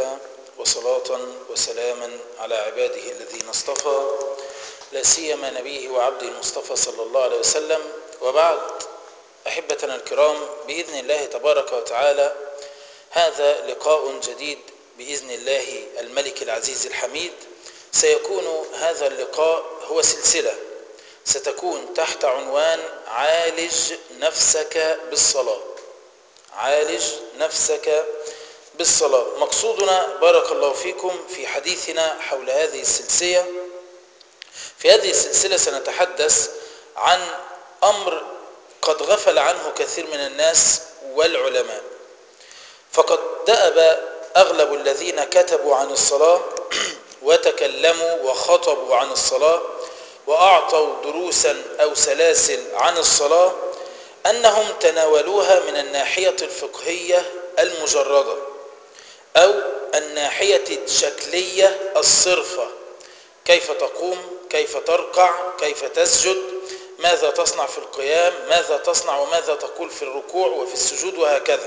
وكفى وصلاة وسلاما على عباده الذين اصطفى لا سيما نبيه وعبده المصطفى صلى الله عليه وسلم وبعد أحبتنا الكرام بإذن الله تبارك وتعالى هذا لقاء جديد بإذن الله الملك العزيز الحميد سيكون هذا اللقاء هو سلسلة ستكون تحت عنوان عالج نفسك بالصلاة عالج نفسك بالصلاة مقصودنا بارك الله فيكم في حديثنا حول هذه السلسلة في هذه السلسلة سنتحدث عن أمر قد غفل عنه كثير من الناس والعلماء فقد دأب أغلب الذين كتبوا عن الصلاة وتكلموا وخطبوا عن الصلاة وأعطوا دروسا أو سلاسل عن الصلاة أنهم تناولوها من الناحية الفقهية المجردة أو الناحية الشكلية الصرفة كيف تقوم كيف تركع كيف تسجد ماذا تصنع في القيام ماذا تصنع وماذا تقول في الركوع وفي السجود وهكذا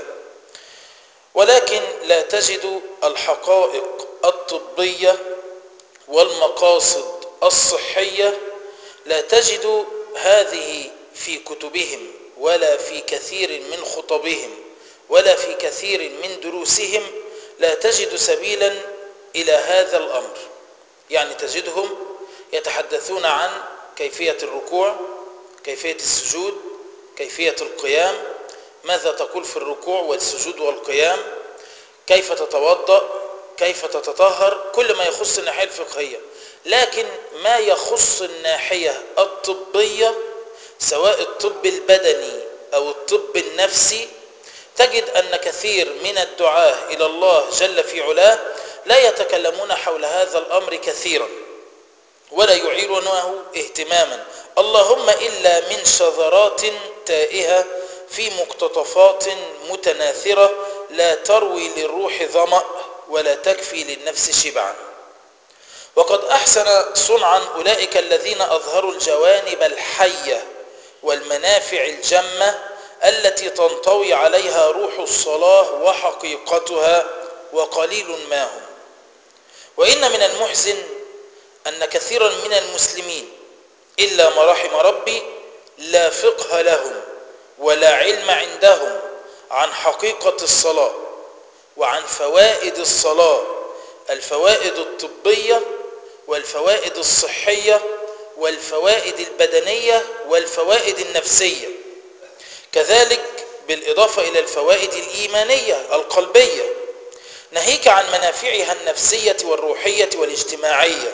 ولكن لا تجد الحقائق الطبية والمقاصد الصحية لا تجد هذه في كتبهم ولا في كثير من خطبهم ولا في كثير من دروسهم لا تجد سبيلا إلى هذا الأمر يعني تجدهم يتحدثون عن كيفية الركوع كيفية السجود كيفية القيام ماذا تقول في الركوع والسجود والقيام كيف تتوضأ كيف تتطهر كل ما يخص الناحية الفقهية لكن ما يخص الناحية الطبية سواء الطب البدني أو الطب النفسي تجد أن كثير من الدعاة إلى الله جل في علاه لا يتكلمون حول هذا الأمر كثيرا ولا يعيرونه اهتماما اللهم إلا من شذرات تائهة في مقتطفات متناثرة لا تروي للروح ظمأ ولا تكفي للنفس شبعا وقد أحسن صنعا أولئك الذين أظهروا الجوانب الحية والمنافع الجمة التي تنطوي عليها روح الصلاة وحقيقتها وقليل ما هم وإن من المحزن أن كثيرا من المسلمين إلا ما رحم ربي لا فقه لهم ولا علم عندهم عن حقيقة الصلاة وعن فوائد الصلاة الفوائد الطبية والفوائد الصحية والفوائد البدنية والفوائد النفسية كذلك بالإضافة إلى الفوائد الإيمانية القلبية ناهيك عن منافعها النفسية والروحية والاجتماعية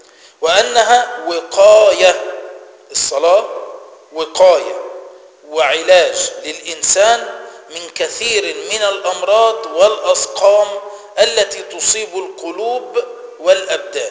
وأنها وقاية الصلاة وقاية وعلاج للإنسان من كثير من الأمراض والأسقام التي تصيب القلوب والأبدان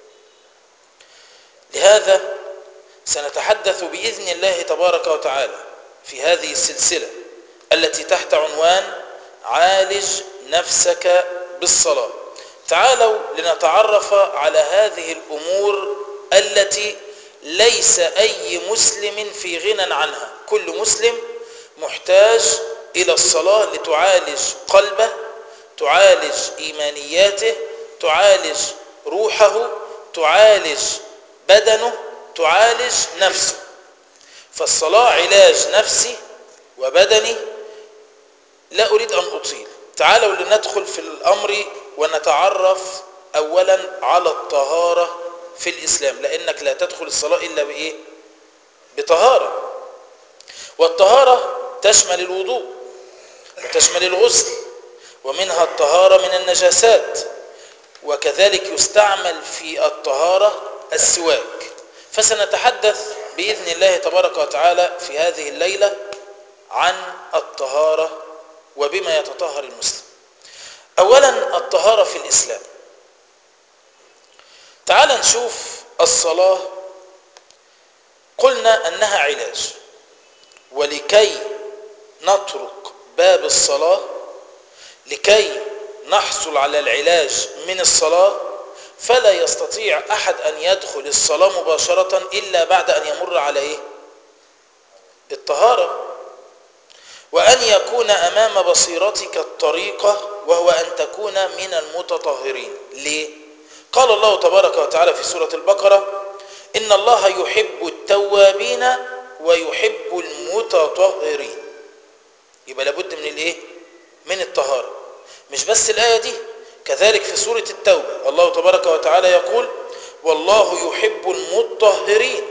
لهذا سنتحدث بإذن الله تبارك وتعالى في هذه السلسلة التي تحت عنوان عالج نفسك بالصلاة تعالوا لنتعرف على هذه الأمور التي ليس أي مسلم في غنى عنها كل مسلم محتاج إلى الصلاة لتعالج قلبه تعالج إيمانياته تعالج روحه تعالج بدنه تعالج نفسه فالصلاة علاج نفسي وبدني لا أريد أن أطيل تعالوا لندخل في الأمر ونتعرف أولا على الطهارة في الإسلام لأنك لا تدخل الصلاة إلا بإيه؟ بطهارة والطهارة تشمل الوضوء وتشمل الغسل ومنها الطهارة من النجاسات وكذلك يستعمل في الطهارة السواك فسنتحدث بإذن الله تبارك وتعالى في هذه الليلة عن الطهارة وبما يتطهر المسلم أولا الطهارة في الإسلام تعال نشوف الصلاة قلنا أنها علاج ولكي نترك باب الصلاة لكي نحصل على العلاج من الصلاة فلا يستطيع أحد أن يدخل الصلاة مباشرة إلا بعد أن يمر على إيه؟ الطهارة وأن يكون أمام بصيرتك الطريقة وهو أن تكون من المتطهرين ليه؟ قال الله تبارك وتعالى في سورة البقرة إن الله يحب التوابين ويحب المتطهرين يبقى لابد من الايه من الطهارة مش بس الآية دي كذلك في سورة التوبة الله تبارك وتعالى يقول والله يحب المطهرين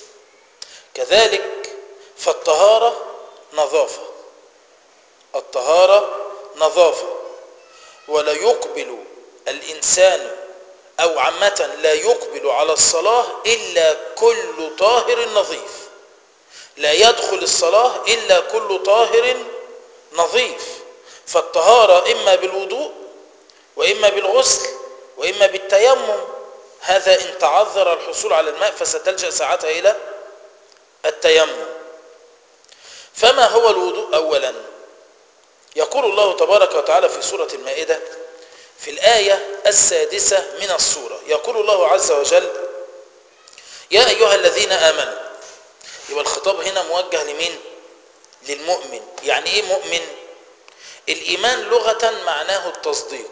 كذلك فالطهارة نظافة الطهارة نظافة ولا يقبل الإنسان أو عامة لا يقبل على الصلاة إلا كل طاهر نظيف لا يدخل الصلاة إلا كل طاهر نظيف فالطهارة إما بالوضوء وإما بالغسل وإما بالتيمم هذا إن تعذر الحصول على الماء فستلجأ ساعتها إلى التيمم فما هو الوضوء أولا يقول الله تبارك وتعالى في سورة المائدة في الآية السادسة من السورة يقول الله عز وجل يا أيها الذين آمنوا يبقى الخطاب هنا موجه لمين للمؤمن يعني ايه مؤمن الايمان لغة معناه التصديق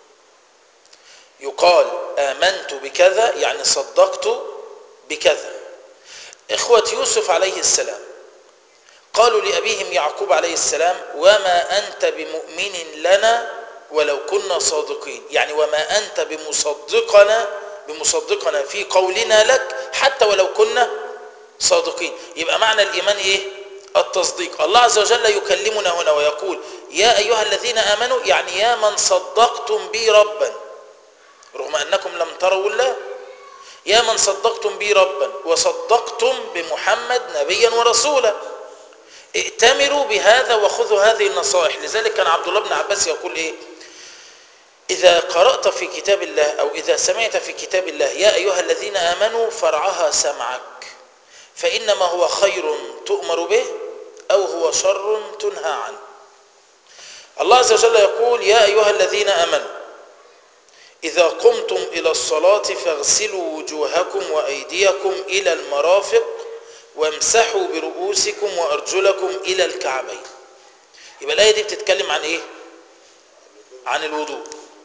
يقال امنت بكذا يعني صدقت بكذا اخوة يوسف عليه السلام قالوا لأبيهم يعقوب عليه السلام وما أنت بمؤمن لنا ولو كنا صادقين يعني وما أنت بمصدقنا بمصدقنا في قولنا لك حتى ولو كنا صادقين يبقى معنى الإيمان إيه التصديق الله عز وجل يكلمنا هنا ويقول يا أيها الذين آمنوا يعني يا من صدقتم بي ربا رغم أنكم لم تروا الله يا من صدقتم بي ربا وصدقتم بمحمد نبيا ورسولا ائتمروا بهذا وخذوا هذه النصائح لذلك كان عبد الله بن عباس يقول ايه إذا قرأت في كتاب الله أو إذا سمعت في كتاب الله يا أيها الذين آمنوا فرعها سمعك فإنما هو خير تؤمر به أو هو شر تنهى عنه الله عز وجل يقول يا أيها الذين آمنوا إذا قمتم إلى الصلاة فاغسلوا وجوهكم وأيديكم إلى المرافق وامسحوا برؤوسكم وأرجلكم إلى الكعبين يبقى الآية دي بتتكلم عن إيه؟ عن الوضوء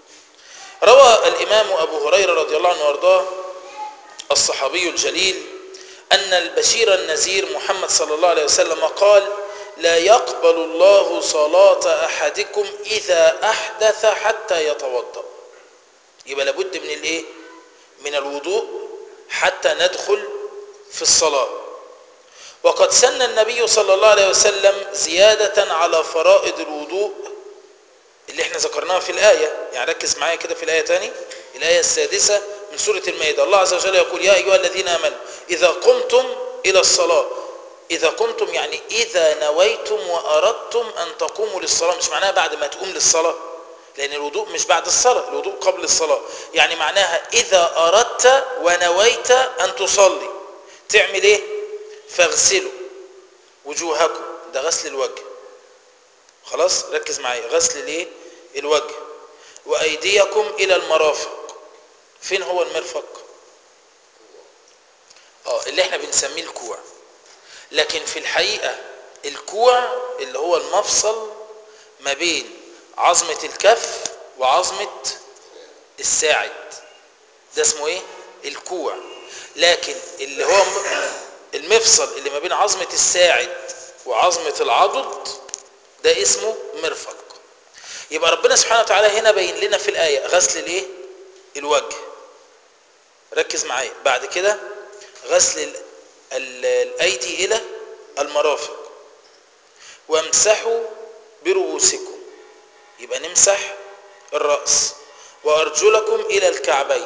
روى الإمام أبو هريرة رضي الله عنه وارضاه الصحابي الجليل أن البشير النذير محمد صلى الله عليه وسلم قال لا يقبل الله صلاة أحدكم إذا أحدث حتى يتوضأ يبقى لابد من الإيه؟ من الوضوء حتى ندخل في الصلاة وقد سن النبي صلى الله عليه وسلم زيادة على فرائض الوضوء اللي احنا ذكرناها في الآية يعني ركز معايا كده في الآية تاني الآية السادسة من سورة المائدة الله عز وجل يقول يا أيها الذين آمنوا إذا قمتم إلى الصلاة إذا قمتم يعني إذا نويتم وأردتم أن تقوموا للصلاة مش معناها بعد ما تقوم للصلاة لأن الوضوء مش بعد الصلاة الوضوء قبل الصلاة يعني معناها إذا أردت ونويت أن تصلي تعمل إيه فاغسلوا وجوهكم ده غسل الوجه خلاص ركز معايا غسل الايه الوجه وايديكم الى المرافق فين هو المرفق اه اللي احنا بنسميه الكوع لكن في الحقيقه الكوع اللي هو المفصل ما بين عظمه الكف وعظمه الساعد ده اسمه ايه الكوع لكن اللي هو المفصل اللي ما بين عظمه الساعد وعظمه العضد ده اسمه مرفق يبقى ربنا سبحانه وتعالى هنا بين لنا في الآية غسل الايه الوجه ركز معايا بعد كده غسل ال ال الأيدي إلى المرافق وامسحوا برؤوسكم يبقى نمسح الرأس وأرجلكم إلى الكعبين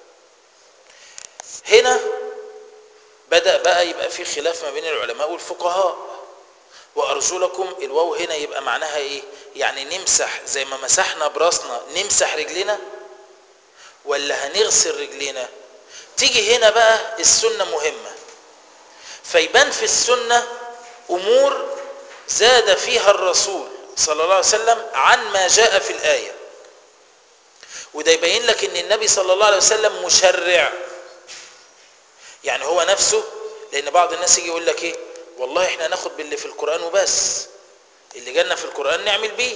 هنا بدأ بقى يبقى في خلاف ما بين العلماء والفقهاء وارجلكم الواو هنا يبقى معناها ايه يعني نمسح زي ما مسحنا براسنا نمسح رجلنا ولا هنغسل رجلنا تيجي هنا بقى السنه مهمه فيبان في السنه امور زاد فيها الرسول صلى الله عليه وسلم عن ما جاء في الايه وده يبين لك ان النبي صلى الله عليه وسلم مشرع يعني هو نفسه لان بعض الناس يجي يقول لك ايه والله احنا ناخد باللي في القرآن وبس اللي جالنا في القرآن نعمل بيه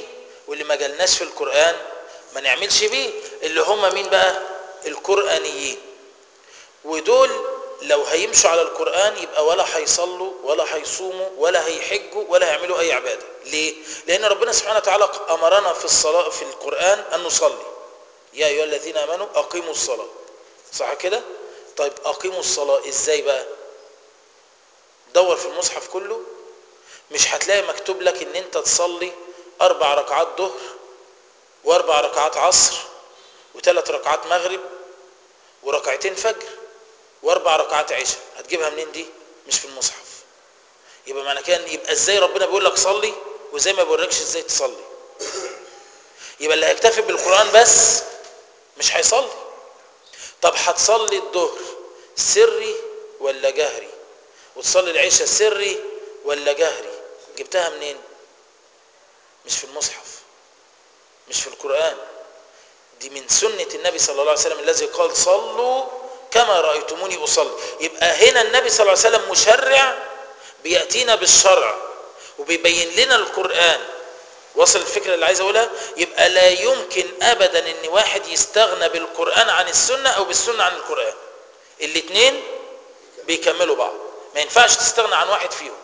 واللي ما جالناش في القرآن ما نعملش بيه اللي هم مين بقى القرآنيين ودول لو هيمشوا على القرآن يبقى ولا هيصلوا ولا هيصوموا ولا هيحجوا ولا هيعملوا أي عبادة ليه؟ لأن ربنا سبحانه وتعالى أمرنا في الصلاة في القرآن أن نصلي يا أيها الذين آمنوا أقيموا الصلاة صح كده؟ طيب أقيموا الصلاة إزاي بقى؟ دور في المصحف كله مش هتلاقي مكتوب لك ان انت تصلي اربع ركعات ظهر واربع ركعات عصر وثلاث ركعات مغرب وركعتين فجر واربع ركعات عشاء هتجيبها منين دي مش في المصحف يبقى معنى كده يبقى ازاي ربنا بيقول لك صلي وزي ما بيوريكش ازاي تصلي يبقى اللي هيكتفي بالقران بس مش هيصلي طب هتصلي الظهر سري ولا جهري وتصلي العشاء سري ولا جهري جبتها منين مش في المصحف مش في القرآن دي من سنة النبي صلى الله عليه وسلم الذي قال صلوا كما رأيتموني أصلي يبقى هنا النبي صلى الله عليه وسلم مشرع بيأتينا بالشرع وبيبين لنا القرآن وصل الفكرة اللي عايز أقولها يبقى لا يمكن أبدا أن واحد يستغنى بالقرآن عن السنة أو بالسنة عن القرآن الاثنين بيكملوا بعض ما ينفعش تستغنى عن واحد فيهم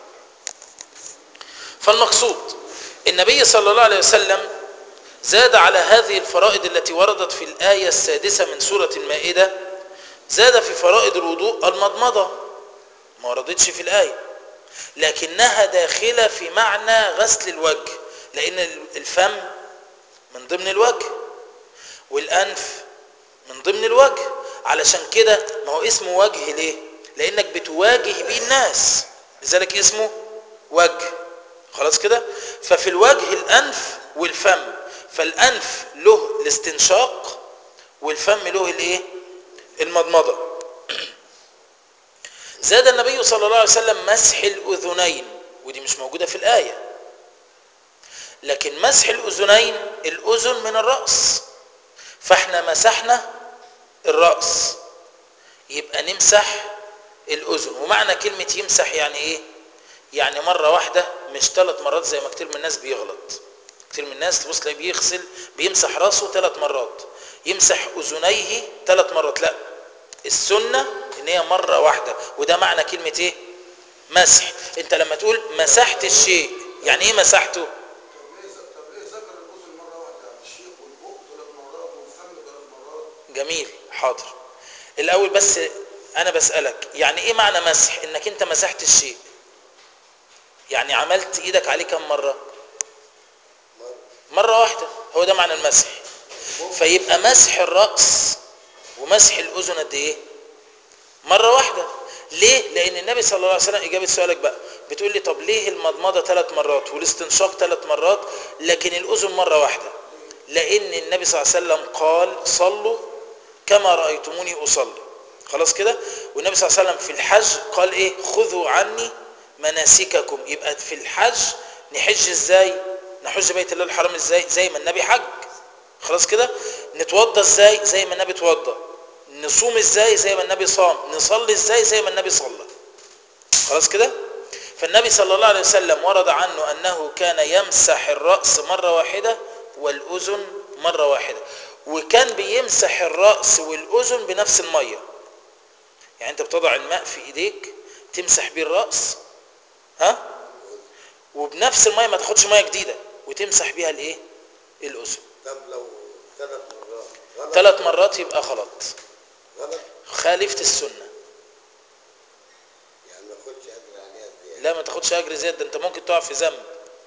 فالمقصود النبي صلى الله عليه وسلم زاد على هذه الفرائض التي وردت في الآية السادسة من سورة المائدة زاد في فرائض الوضوء المضمضة ما وردتش في الآية لكنها داخلة في معنى غسل الوجه لأن الفم من ضمن الوجه والأنف من ضمن الوجه علشان كده ما هو اسمه وجه ليه لأنك بتواجه بيه الناس لذلك اسمه وجه خلاص كده ففي الوجه الأنف والفم فالأنف له الاستنشاق والفم له الايه المضمضة زاد النبي صلى الله عليه وسلم مسح الأذنين ودي مش موجودة في الآية لكن مسح الأذنين الأذن من الرأس فاحنا مسحنا الرأس يبقى نمسح الأذن ومعنى كلمة يمسح يعني ايه يعني مرة واحدة مش ثلاث مرات زي ما كتير من الناس بيغلط كتير من الناس تبص تلاقيه بيغسل بيمسح راسه ثلاث مرات يمسح اذنيه ثلاث مرات لا السنة ان هي مرة واحدة وده معنى كلمة ايه مسح انت لما تقول مسحت الشيء يعني ايه مسحته جميل حاضر الاول بس انا بسألك يعني ايه معنى مسح انك انت مسحت الشيء يعني عملت ايدك عليه كم مرة مرة واحدة هو ده معنى المسح فيبقى مسح الرأس ومسح الأذن قد ايه مرة واحدة ليه لأن النبي صلى الله عليه وسلم إجابة سؤالك بقى بتقول لي طب ليه المضمضة ثلاث مرات والاستنشاق ثلاث مرات لكن الأذن مرة واحدة لأن النبي صلى الله عليه وسلم قال صلوا كما رأيتموني أصلي خلاص كده والنبي صلى الله عليه وسلم في الحج قال ايه خذوا عني مناسككم يبقى في الحج نحج ازاي نحج بيت الله الحرام ازاي زي ما النبي حج خلاص كده نتوضى ازاي زي ما النبي توضى نصوم ازاي زي ما النبي صام نصلي ازاي زي ما النبي صلى خلاص كده فالنبي صلى الله عليه وسلم ورد عنه انه كان يمسح الرأس مرة واحدة والاذن مرة واحدة وكان بيمسح الرأس والاذن بنفس المية يعني انت بتضع الماء في ايديك تمسح بيه الرأس ها وبنفس المية ما تاخدش مية جديدة وتمسح بيها الايه الاذن طب لو ثلاث مرات غلط ثلاث مرات يبقى غلط غلط خالفت السنة يعني ما اخدش اجر عليها زياده لا ما تاخدش اجر زيادة ده انت ممكن تقع في ذنب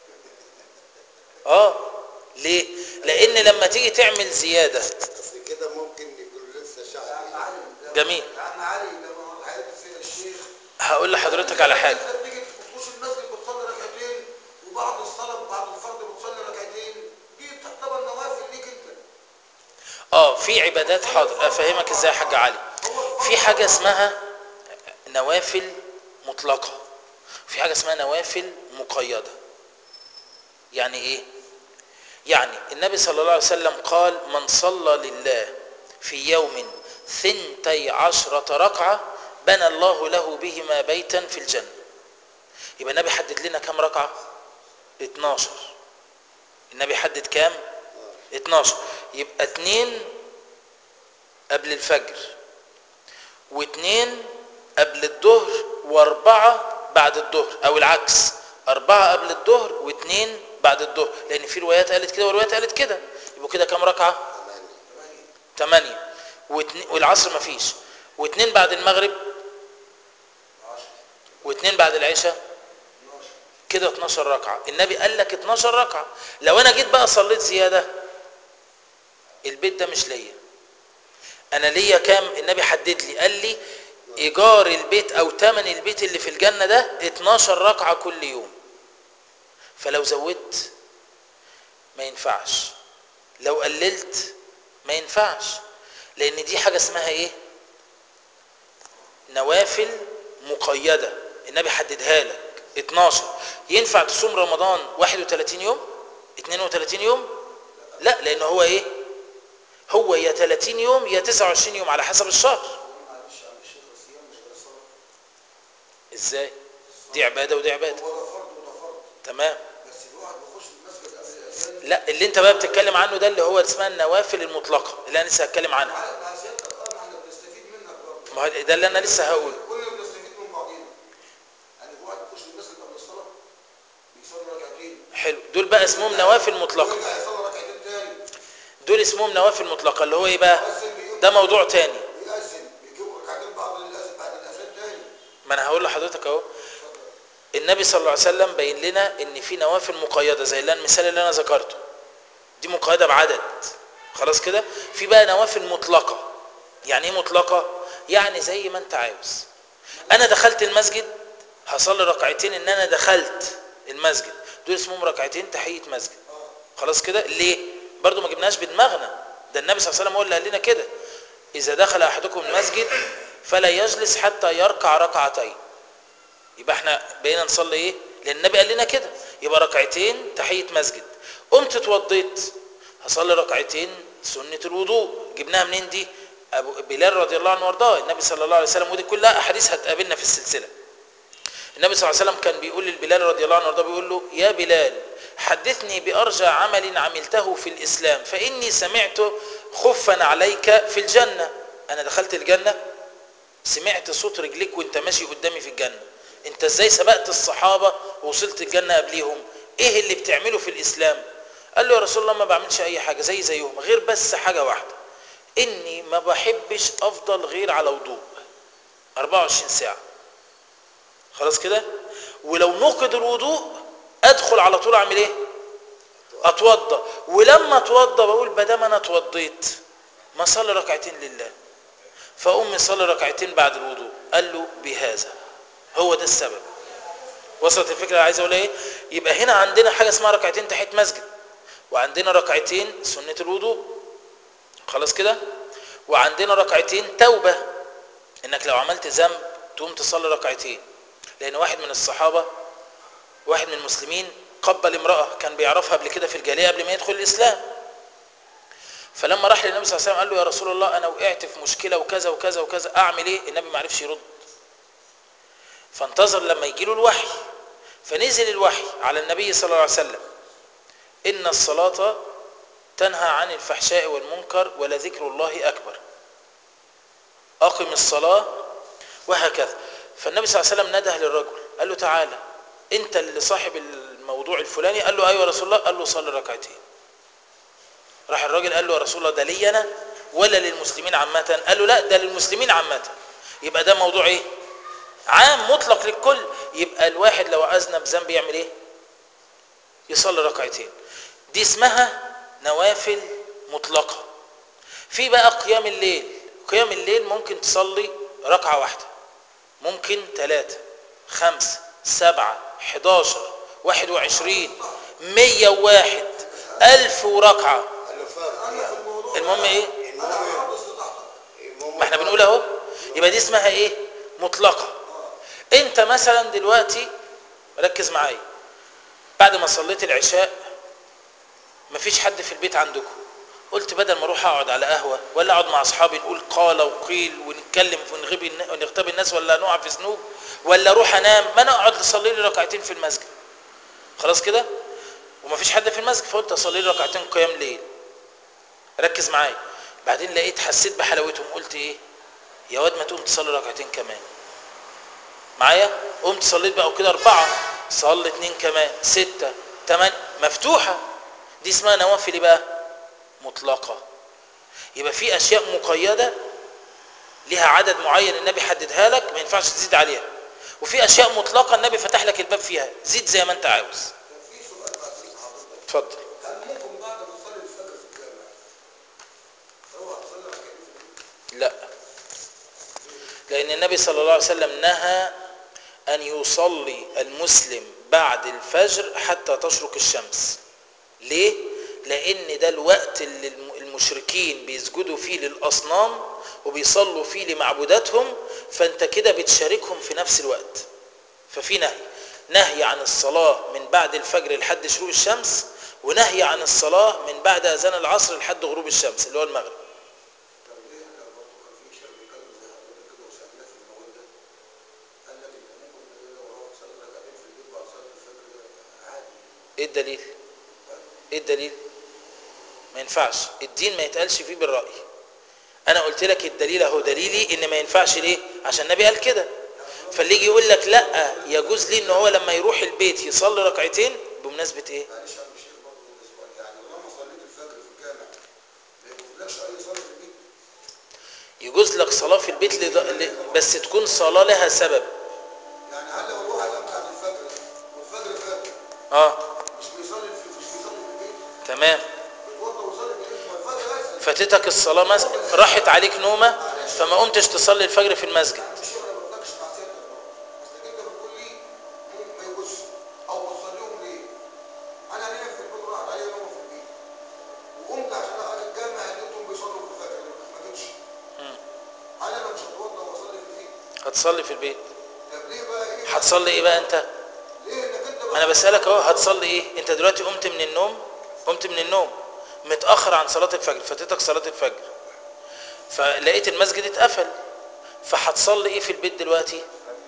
اه ليه لان لما تيجي تعمل زيادة اصل كده ممكن يكون لسه شعر جميل يا عم علي لما حياتي سيد الشيخ هقول لحضرتك على حاجة انت بتيجي في طقوس المسجد بتصلي ركعتين وبعد الصلاه بعد الفرض بتصلي ركعتين دي بتعتبر نوافل ليك انت اه في عبادات حاضر افهمك ازاي يا حاج علي في حاجة اسمها نوافل مطلقة في حاجة اسمها نوافل مقيدة يعني ايه يعني النبي صلى الله عليه وسلم قال من صلى لله في يوم ثنتي عشرة ركعة بنى الله له بهما بيتا في الجنة يبقى النبي حدد لنا كم ركعة 12 النبي حدد كام 12 يبقى اتنين قبل الفجر واتنين قبل الظهر واربعة بعد الظهر او العكس اربعة قبل الظهر واتنين بعد الظهر لان في روايات قالت كده وروايات قالت كده يبقوا كده كام ركعة ثمانية تمانية واتنين والعصر مفيش واتنين بعد المغرب واتنين بعد العشاء كده 12 ركعة النبي قال لك 12 ركعة لو انا جيت بقى صليت زيادة البيت ده مش ليا انا ليا كام النبي حدد لي قال لي ايجار البيت او تمن البيت اللي في الجنة ده 12 ركعة كل يوم فلو زودت ما ينفعش لو قللت ما ينفعش لان دي حاجة اسمها ايه نوافل مقيدة النبي حددها لك 12 ينفع تصوم رمضان 31 يوم 32 يوم لا لان هو ايه هو يا 30 يوم يا 29 يوم على حسب الشهر معلش يا عم الشيخ الصيام مش غير الصلاه ازاي دي عباده ودي عباده هو ده فرض وده فرض تمام بس في واحد بيخش المسجد قبل الاذان لا اللي انت بقى بتتكلم عنه ده اللي هو اسمها النوافل المطلقه اللي انا لسه هتكلم عنها مع مع سيادتك اه ما احنا بنستفيد منك برضه ما هو ده اللي انا لسه هقوله كلنا بنستفيد من بعضينا يعني في واحد بيخش المسجد قبل الصلاه بيصلي ركعتين حلو دول بقى اسمهم نوافل مطلقه ويرجع يصلي ركعتين تاني دول اسمهم نوافل مطلقه اللي هو ايه بقى ده موضوع تاني بيأذن بيجيبوا ركعتين بعد الاذان بعد الاذان تاني ما انا هقول لحضرتك اهو النبي صلى الله عليه وسلم بين لنا ان في نوافل مقيده زي اللي المثال اللي انا ذكرته دي مقيده بعدد خلاص كده في بقى نوافل مطلقه يعني ايه مطلقه يعني زي ما انت عاوز انا دخلت المسجد هصلي ركعتين ان انا دخلت المسجد دول اسمهم ركعتين تحيه مسجد خلاص كده ليه برضو ما جبناش بدماغنا ده النبي صلى الله عليه وسلم هو اللي قال لنا كده اذا دخل احدكم المسجد فلا يجلس حتى يركع ركعتين يبقى احنا بقينا نصلي ايه لان النبي قال لنا كده يبقى ركعتين تحيه مسجد قمت اتوضيت هصلي ركعتين سنه الوضوء جبناها منين دي ابو بلال رضي الله عنه وارضاه النبي صلى الله عليه وسلم ودي كلها احاديث هتقابلنا في السلسله النبي صلى الله عليه وسلم كان بيقول للبلال رضي الله عنه وارضاه بيقول له يا بلال حدثني بارجى عمل عملته في الاسلام فاني سمعت خفا عليك في الجنه انا دخلت الجنه سمعت صوت رجليك وانت ماشي قدامي في الجنه انت ازاي سبقت الصحابه ووصلت الجنه قبليهم ايه اللي بتعمله في الاسلام قال له يا رسول الله ما بعملش اي حاجه زي زيهم غير بس حاجه واحده اني ما بحبش افضل غير على وضوء 24 ساعه خلاص كده ولو نقض الوضوء ادخل على طول اعمل ايه اتوضى ولما اتوضى بقول بدام انا اتوضيت ما صلي ركعتين لله فأمي صلي ركعتين بعد الوضوء قال له بهذا هو ده السبب وصلت الفكرة عايز اقول ايه يبقى هنا عندنا حاجة اسمها ركعتين تحية مسجد وعندنا ركعتين سنة الوضوء خلاص كده وعندنا ركعتين توبة انك لو عملت ذنب تقوم تصلي ركعتين لان واحد من الصحابة واحد من المسلمين قبل امرأة كان بيعرفها قبل كده في الجالية قبل ما يدخل الاسلام فلما راح للنبي صلى الله عليه وسلم قال له يا رسول الله انا وقعت في مشكله وكذا وكذا وكذا اعمل ايه النبي ما عرفش يرد فانتظر لما يجي له الوحي فنزل الوحي على النبي صلى الله عليه وسلم ان الصلاه تنهى عن الفحشاء والمنكر ولذكر الله اكبر اقم الصلاه وهكذا فالنبي صلى الله عليه وسلم نده للرجل قال له تعالى انت اللي صاحب الموضوع الفلاني قال له ايوه يا رسول الله قال له صلي ركعتين راح الراجل قال له يا رسول الله ده لي انا ولا للمسلمين عامه قال له لا ده للمسلمين عامه يبقى ده موضوع ايه عام مطلق للكل يبقى الواحد لو اذنب ذنب يعمل ايه يصلي ركعتين دي اسمها نوافل مطلقه في بقى قيام الليل قيام الليل ممكن تصلي ركعه واحده ممكن ثلاثة خمسة سبعة حداشر واحد وعشرين مية وواحد ألف وركعة قال له فرق انا في يعني الموضوع المهم ايه انا فرض استطاعتك المهم ما احنا بنقول اهو يبقى دي اسمها ايه مطلقة انت مثلا دلوقتي ركز معايا بعد ما صليت العشاء مفيش حد في البيت عندكم قلت بدل ما اروح اقعد على قهوه ولا اقعد مع اصحابي نقول قال وقيل ونتكلم ونغيب الن- ونغتاب الناس ولا نقع في ذنوب ولا اروح انام ما انا اقعد اصلي لي ركعتين في المسجد خلاص كده ومفيش حد في المسجد فقلت اصلي لي ركعتين قيام ليل ركز معايا بعدين لقيت حسيت بحلاوتهم قلت ايه يا واد ما تقوم تصلي ركعتين كمان معايا قمت صليت بقى وكده اربعه صلي اتنين كمان سته تمانية مفتوحه دي اسمها نوافل إيه بقى مطلقه يبقى في اشياء مقيده لها عدد معين النبي حددها لك ما ينفعش تزيد عليها وفي اشياء مطلقه النبي فتح لك الباب فيها زيد زي ما انت عاوز كان في سؤال بعد إذن حضرتك اتفضل هل ممكن بعد ما تصلي الفجر في الجامع تروح تصلي ركعتين في البيت؟ لا لأن النبي صلى الله عليه وسلم نهى أن يصلي المسلم بعد الفجر حتى تشرق الشمس ليه؟ لأن ده الوقت اللي الم- المشركين بيسجدوا فيه للأصنام وبيصلوا فيه لمعبوداتهم فأنت كده بتشاركهم في نفس الوقت ففي نهي نهي عن الصلاة من بعد الفجر لحد شروق الشمس ونهي عن الصلاة من بعد أذان العصر لحد غروب الشمس اللي هو المغرب طب ليه احنا برضه كان في شاب بيتكلم زي حضرتك كده وسألناه في الموضوع ده قال لك انت ممكن لو رحت تصلي ركعتين في البيت بعد صلاة الفجر ده عادي ايه الدليل ايه الدليل ما ينفعش الدين ما يتقالش فيه بالرأي انا قلت لك الدليل اهو دليلي ان ما ينفعش ليه عشان النبي قال كده فاللي يجي يقول لك لا يجوز ليه ان هو لما يروح البيت يصلي ركعتين بمناسبة ايه معلش يا عم الشيخ برضه ده سؤال يعني لما صليت الفجر في الجامع ما يجوزلكش اي صلاه في البيت يجوز لك صلاة في البيت لض... ل... بس تكون صلاة لها سبب يعني هل لو الواحد قام بعد الفجر والفجر فات اه مش بيصلي في مش بيصلي في البيت تمام بيتوضى ويصلي في البيت ما الفجر اسهل فاتتك الصلاة مز... راحت عليك نومة فما قمتش تصلي الفجر في المسجد مش انا ما بتناقش مع سيادتك اصل انت بتقول لي مو- ما يجوزش او بتصليهم ليه؟ انا نايم في البيت راحت عليا نومه في البيت وقمت عشان اجي الجامع لقيتهم بيصلوا في الفجر ما جيتش انا لو مش هتوضى واصلي في البيت هتصلي في البيت طب ليه بقى ايه؟ هتصلي ايه بقى انت ليه انك انت ما انا بسألك اهو هتصلي ايه انت دلوقتي قمت من النوم قمت من النوم متأخر عن صلاة الفجر فاتتك صلاة الفجر فلقيت المسجد اتقفل فهتصلي ايه في البيت دلوقتي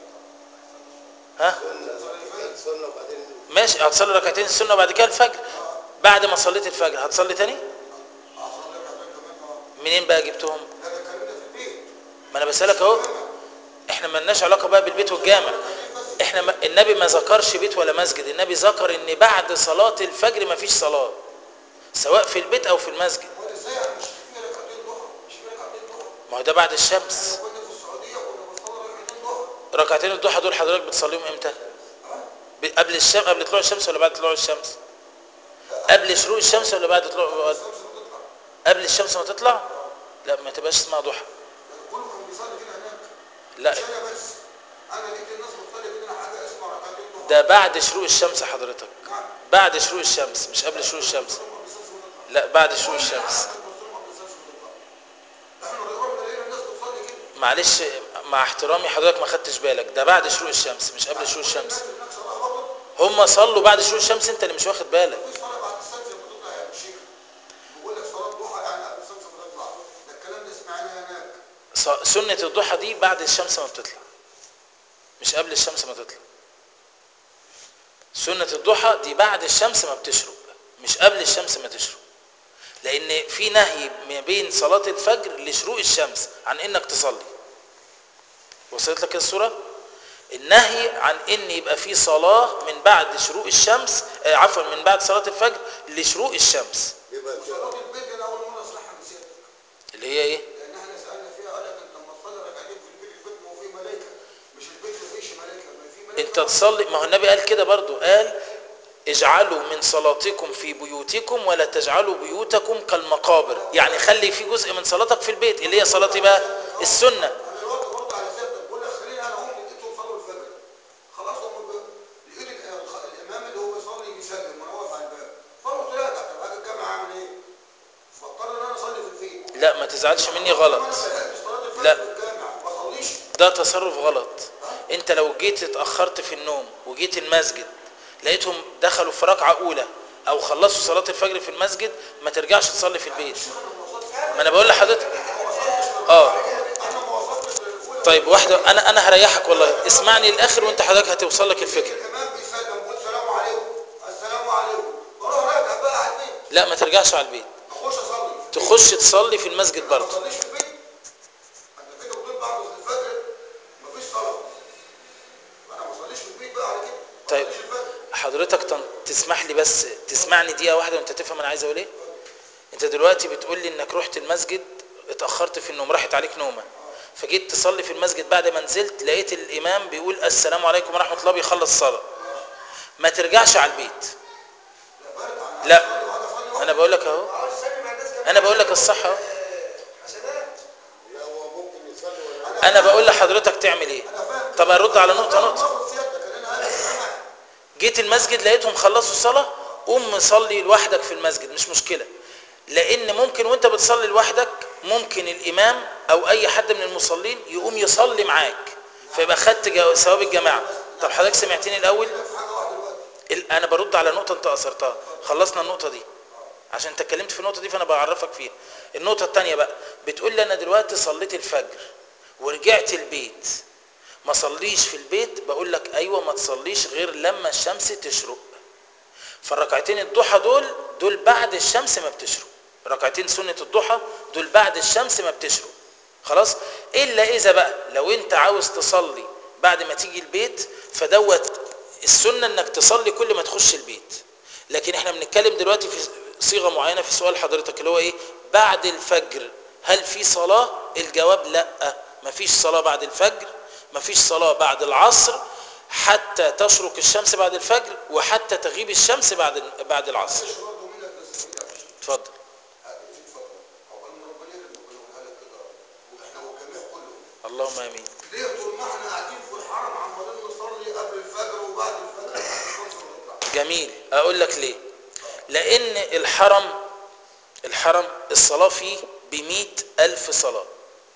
ها سنة وبعدين ماشي هتصلي ركعتين السنة وبعد كده الفجر بعد ما صليت الفجر هتصلي تاني اصلي ركعتين كمان اه منين بقى جبتهم لا ده الكلام ده في البيت ما انا بسألك اهو احنا ملناش علاقة بقى بالبيت والجامع احنا ما النبي ما ذكرش بيت ولا مسجد النبي ذكر ان بعد صلاة الفجر ما فيش صلاة سواء في البيت او في المسجد امال ازاي انا مش في ركعتين ضحى مش في ركعتين ضحى ما هو ده بعد الشمس كنا في السعوديه كنا بنصلي ركعتين ضحى ركعتين الضحى دول حضرتك بتصليهم امتى ب- قبل الشمس قبل طلوع الشمس ولا بعد طلوع الشمس قبل شروق الشمس ولا بعد طلوع الشمس بتطلع قبل الشمس ما تطلع لا ما تبقاش اسمها ضحى كله كان بيصلي كده هناك لا مش انا بس انا لقيت الناس بتصلي كده حاجه اسمها ركعتين ضحى ده بعد شروق الشمس حضرتك نعم بعد شروق الشمس مش قبل شروق الشمس ثم بيصلي بتطلع لا بعد شروق الشمس احنا رجعنا لقينا الناس بتصلي كده معلش مع احترامي حضرتك ما خدتش بالك ده بعد شروق الشمس مش قبل شروق الشمس الناس هناك صلاه برضه هم صلوا بعد شروق الشمس انت اللي مش واخد بالك في صلاه بعد الشمس لما تطلع يا شيخ بيقول لك صلاه ضحى يعني قبل الشمس ما تطلع ده الكلام ده سمعناه هناك ص- سنة الضحى دي بعد الشمس ما بتطلع مش قبل الشمس ما تطلع سنة الضحى دي بعد الشمس ما بتشرق مش قبل الشمس ما تشرق لان في نهي ما بين صلاة الفجر لشروق الشمس عن انك تصلي وصلت لك الصورة النهي عن ان يبقى في صلاة من بعد شروق الشمس آه، عفوا من بعد صلاة الفجر لشروق الشمس يبقى وصلاه البيت انا اول مره اسمعها من سيادتك اللي هي ايه لان احنا سالنا فيها قال لك انت لما تصلي ركعتين في البيت البيت ما هو فيه ملائكه مش البيت ما فيش ملائكه ما في ملائكه انت تصلي ما هو النبي قال كده برضو قال اجعلوا من صلاتكم في بيوتكم ولا تجعلوا بيوتكم كالمقابر يعني خلي في جزء من صلاتك في البيت اللي هي صلاتي بقى السنة انا الوقت برضه على سيادتك بقول لك خليني انا اقوم لقيتهم صلوا الفجر خلاص هم ب- لقيت الخ- الامام اللي هو بيصلي بيسلم وانا واقف على الباب فقلت راجع طب هاجي الجامع اعمل ايه؟ فاضطر ان انا اصلي في البيت لا ما تزعلش مني غلط انا ما لحقتش صلاه الفجر لا. في الجامع ما اصليش ده تصرف غلط انت لو جيت اتأخرت في النوم وجيت المسجد لقيتهم دخلوا في ركعة اولى او خلصوا صلاة الفجر في المسجد ما ترجعش تصلي في البيت ما انا بقول لحضرتك اه انا ما وصلتش للاولى طيب واحدة انا انا هريحك والله اسمعني الاخر وانت حضرتك هتوصل لك الفكرة الامام بيسلم بيقول السلام عليكم السلام عليكم برد لا ما ترجعش على البيت اخش اصلي تخش تصلي في المسجد ما برضه تصليش في البيت انت كده بتقول بعد الفجر مفيش صلاه انا ما اصليش في البيت بقى على كده ما طيب. أصليش الفجر. حضرتك تن- تسمح لي بس تسمعني دقيقة واحدة وانت تفهم انا عايز اقول ايه انت دلوقتي بتقول لي انك رحت المسجد اتأخرت في النوم راحت عليك نومة فجيت تصلي في المسجد بعد ما نزلت لقيت الامام بيقول السلام عليكم ورحمة الله بيخلص صلاة ما ترجعش على البيت لا انا بقول لك اهو عاوز يسلم على الناس كمان انا بقول لك الصح اهو حسنات لا هو ممكن يصلي ولا انا بقول لحضرتك تعمل ايه طب ارد على نقطة نقطة مرة سيادتك ان انا انا سامع جيت المسجد لقيتهم خلصوا الصلاة قوم مصلي لوحدك في المسجد مش مشكلة لان ممكن وانت بتصلي لوحدك ممكن الامام او اي حد من المصلين يقوم يصلي معاك فيبقى خدت جو- ثواب الجماعة طب حضرتك سمعتني الاول في حاجه واحده دلوقتي ال- انا برد على نقطة انت اثرتها خلصنا النقطة دي عشان انت اتكلمت في النقطة دي فانا بعرفك فيها النقطة التانية بقى بتقول لي انا دلوقتي صليت الفجر ورجعت البيت ما صليش في البيت بقول لك ايوه ما تصليش غير لما الشمس تشرق فالركعتين الضحى دول دول بعد الشمس ما بتشرق ركعتين سنة الضحى دول بعد الشمس ما بتشرق خلاص الا اذا بقى لو انت عاوز تصلي بعد ما تيجي البيت فدوت السنة انك تصلي كل ما تخش البيت لكن احنا بنتكلم دلوقتي في صيغة معينة في سؤال حضرتك اللي هو ايه بعد الفجر هل في صلاة الجواب لا مفيش صلاة بعد الفجر مفيش صلاة بعد العصر حتى تشرق الشمس بعد الفجر وحتى تغيب الشمس بعد بعد العصر معلش برضه منك بس منك مش اتفضل اتفضل عقبال ما ربنا يرزق ويقولها لك كده واحنا والجميع كله اللهم امين ليه طول ما احنا قاعدين في الحرم عمالين نصلي قبل الفجر وبعد الفجر لحد الشمس ما تطلع جميل اقول لك ليه لان الحرم الحرم الصلاة فيه بمئة ألف صلاة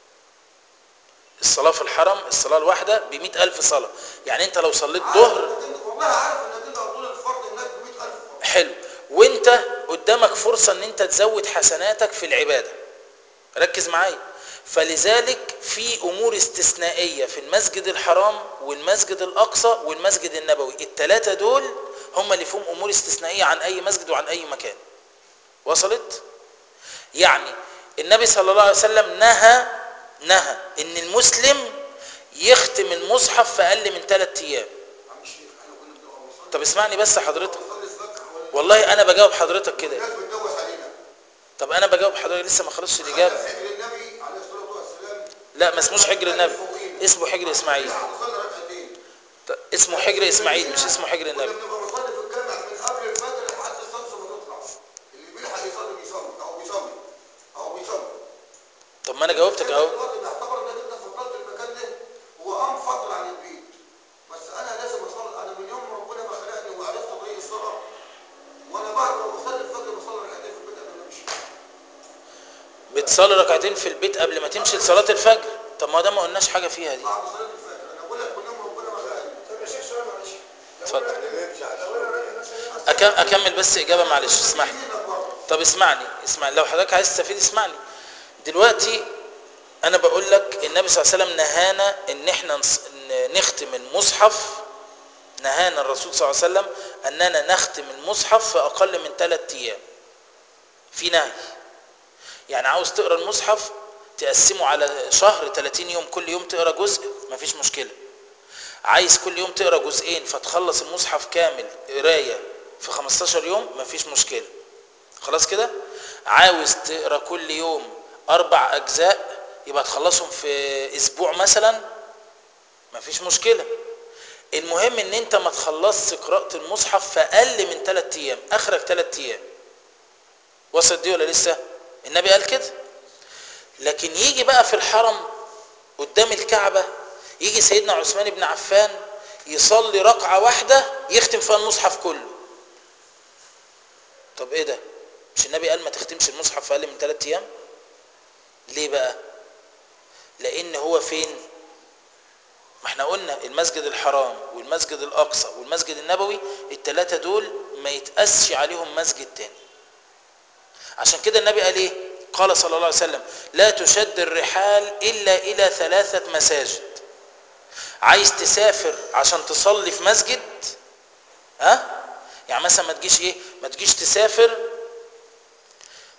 الصلاة في الحرم الصلاة الواحدة بمئة ألف صلاة يعني انت لو صليت عارف ظهر انك انت والله عارف انك انت هتقول الفرض هناك ب 100000 فرض حلو وانت قدامك فرصة ان انت تزود حسناتك في العبادة ركز معايا فلذلك في امور استثنائية في المسجد الحرام والمسجد الاقصى والمسجد النبوي التلاتة دول هم اللي فيهم امور استثنائية عن اي مسجد وعن اي مكان وصلت يعني النبي صلى الله عليه وسلم نهى نهى ان المسلم يختم المصحف في اقل من ثلاثة ايام عم الشيخ احنا كنا بنبقى بنصلي طب اسمعني بس حضرتك بنصلي الفجر حوالين والله انا بجاوب حضرتك كده الناس بتدوس علينا طب انا بجاوب حضرتك لسه ما خلصش الاجابه خلى حجر النبي عليه الصلاه والسلام لا ما اسموش حجر النبي اسمه حجر اسماعيل هتصلي ركعتين ط- اسمه حجر اسماعيل مش اسمه حجر كنا النبي بنبقى بنصلي في الجامع من قبل الفجر لحد الشمس ما تطلع اللي بيلحق يصلي بيصلي او بيصلي او بيصلي طب ما انا جاوبتك اهو دلوقتي بيعتبر انك انت فضلت المكان ده هو قام فضل عن البيت بس انا لازم اصلي انا من يوم ما ربنا ما خلقني وعرفت طريق الصلاه وانا بعد ما بصلي الفجر بصلي ركعتين في البيت قبل ما امشي بتصلي ركعتين في البيت قبل ما تمشي لصلاه الفجر طب ما ده ما قلناش حاجه فيها دي بعد صلاه الفجر انا بقول لك من يوم ربنا ما خلقني طب يا شيخ سؤال معلش لو اتفضل. أنا راجل- يمشي على لو انا الشغل راجل مثلا أكم اكمل بس اجابه معلش اسمح لي دينك برضه طب اسمعني اسمعني لو حضرتك عايز تستفيد اسمعني دلوقتي انا بقول لك النبي صلى الله عليه وسلم نهانا ان احنا نص- ن- نختم المصحف نهانا الرسول صلى الله عليه وسلم اننا نختم المصحف في اقل من ثلاثة ايام في نهي يعني عاوز تقرا المصحف تقسمه على شهر 30 يوم كل يوم تقرا جزء مفيش مشكله عايز كل يوم تقرا جزئين فتخلص المصحف كامل قرايه في 15 يوم مفيش مشكله خلاص كده عاوز تقرا كل يوم اربع اجزاء يبقى تخلصهم في اسبوع مثلا مفيش مشكله المهم ان انت ما تخلصش قراءه المصحف في اقل من 3 ايام اخرك 3 ايام وصلت دي ولا لسه النبي قال كده لكن يجي بقى في الحرم قدام الكعبة يجي سيدنا عثمان بن عفان يصلي ركعة واحدة يختم فيها المصحف كله طب ايه ده مش النبي قال ما تختمش المصحف في اقل من ثلاثة ايام ليه بقى لان هو فين ما احنا قلنا المسجد الحرام والمسجد الاقصى والمسجد النبوي الثلاثة دول ما يتقاسش عليهم مسجد تاني عشان كده النبي قال ايه قال صلى الله عليه وسلم لا تشد الرحال الا الى ثلاثة مساجد عايز تسافر عشان تصلي في مسجد ها يعني مثلا ما تجيش ايه ما تجيش تسافر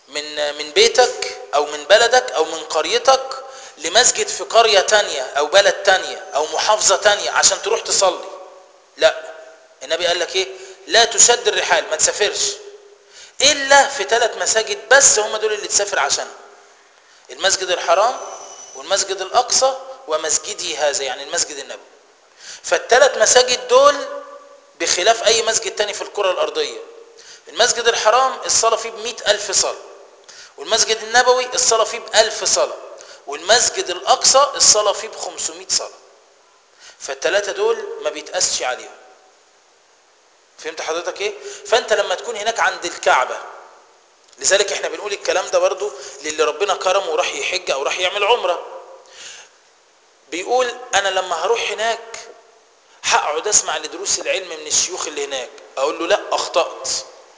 من من بيتك او من بلدك او من قريتك لمسجد في قرية تانية او بلد تانية او محافظة تانية عشان تروح تصلي لا النبي قال لك ايه لا تشد الرحال ما تسافرش الا في ثلاث مساجد بس هم دول اللي تسافر عشانهم المسجد الحرام والمسجد الاقصى ومسجدي هذا يعني المسجد النبوي فالثلاث مساجد دول بخلاف اي مسجد تاني في الكرة الارضية المسجد الحرام الصلاة فيه بمئة الف صلاة والمسجد النبوي الصلاة فيه بألف صلاة والمسجد الأقصى الصلاة فيه بخمسمائة صلاة فالتلاتة دول ما بيتقاسش عليهم فهمت حضرتك ايه فانت لما تكون هناك عند الكعبة لذلك احنا بنقول الكلام ده برضو للي ربنا كرمه وراح يحج او راح يعمل عمرة بيقول انا لما هروح هناك هقعد اسمع لدروس العلم من الشيوخ اللي هناك اقول له لا اخطأت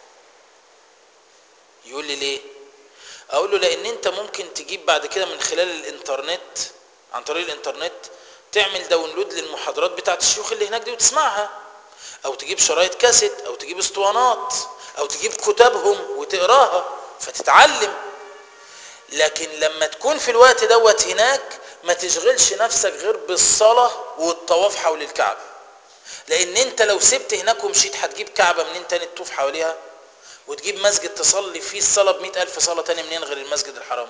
يقول لي ليه اقول له لان انت ممكن تجيب بعد كده من خلال الانترنت عن طريق الانترنت تعمل داونلود للمحاضرات بتاعت الشيوخ اللي هناك دي وتسمعها او تجيب شرايط كاسيت او تجيب اسطوانات او تجيب كتابهم وتقراها فتتعلم لكن لما تكون في الوقت دوت هناك ما تشغلش نفسك غير بالصلاة والطواف حول الكعبة لان انت لو سبت هناك ومشيت هتجيب كعبة منين تاني تطوف حواليها وتجيب مسجد تصلي فيه الصلاة بمئة ألف صلاة تاني منين غير المسجد الحرام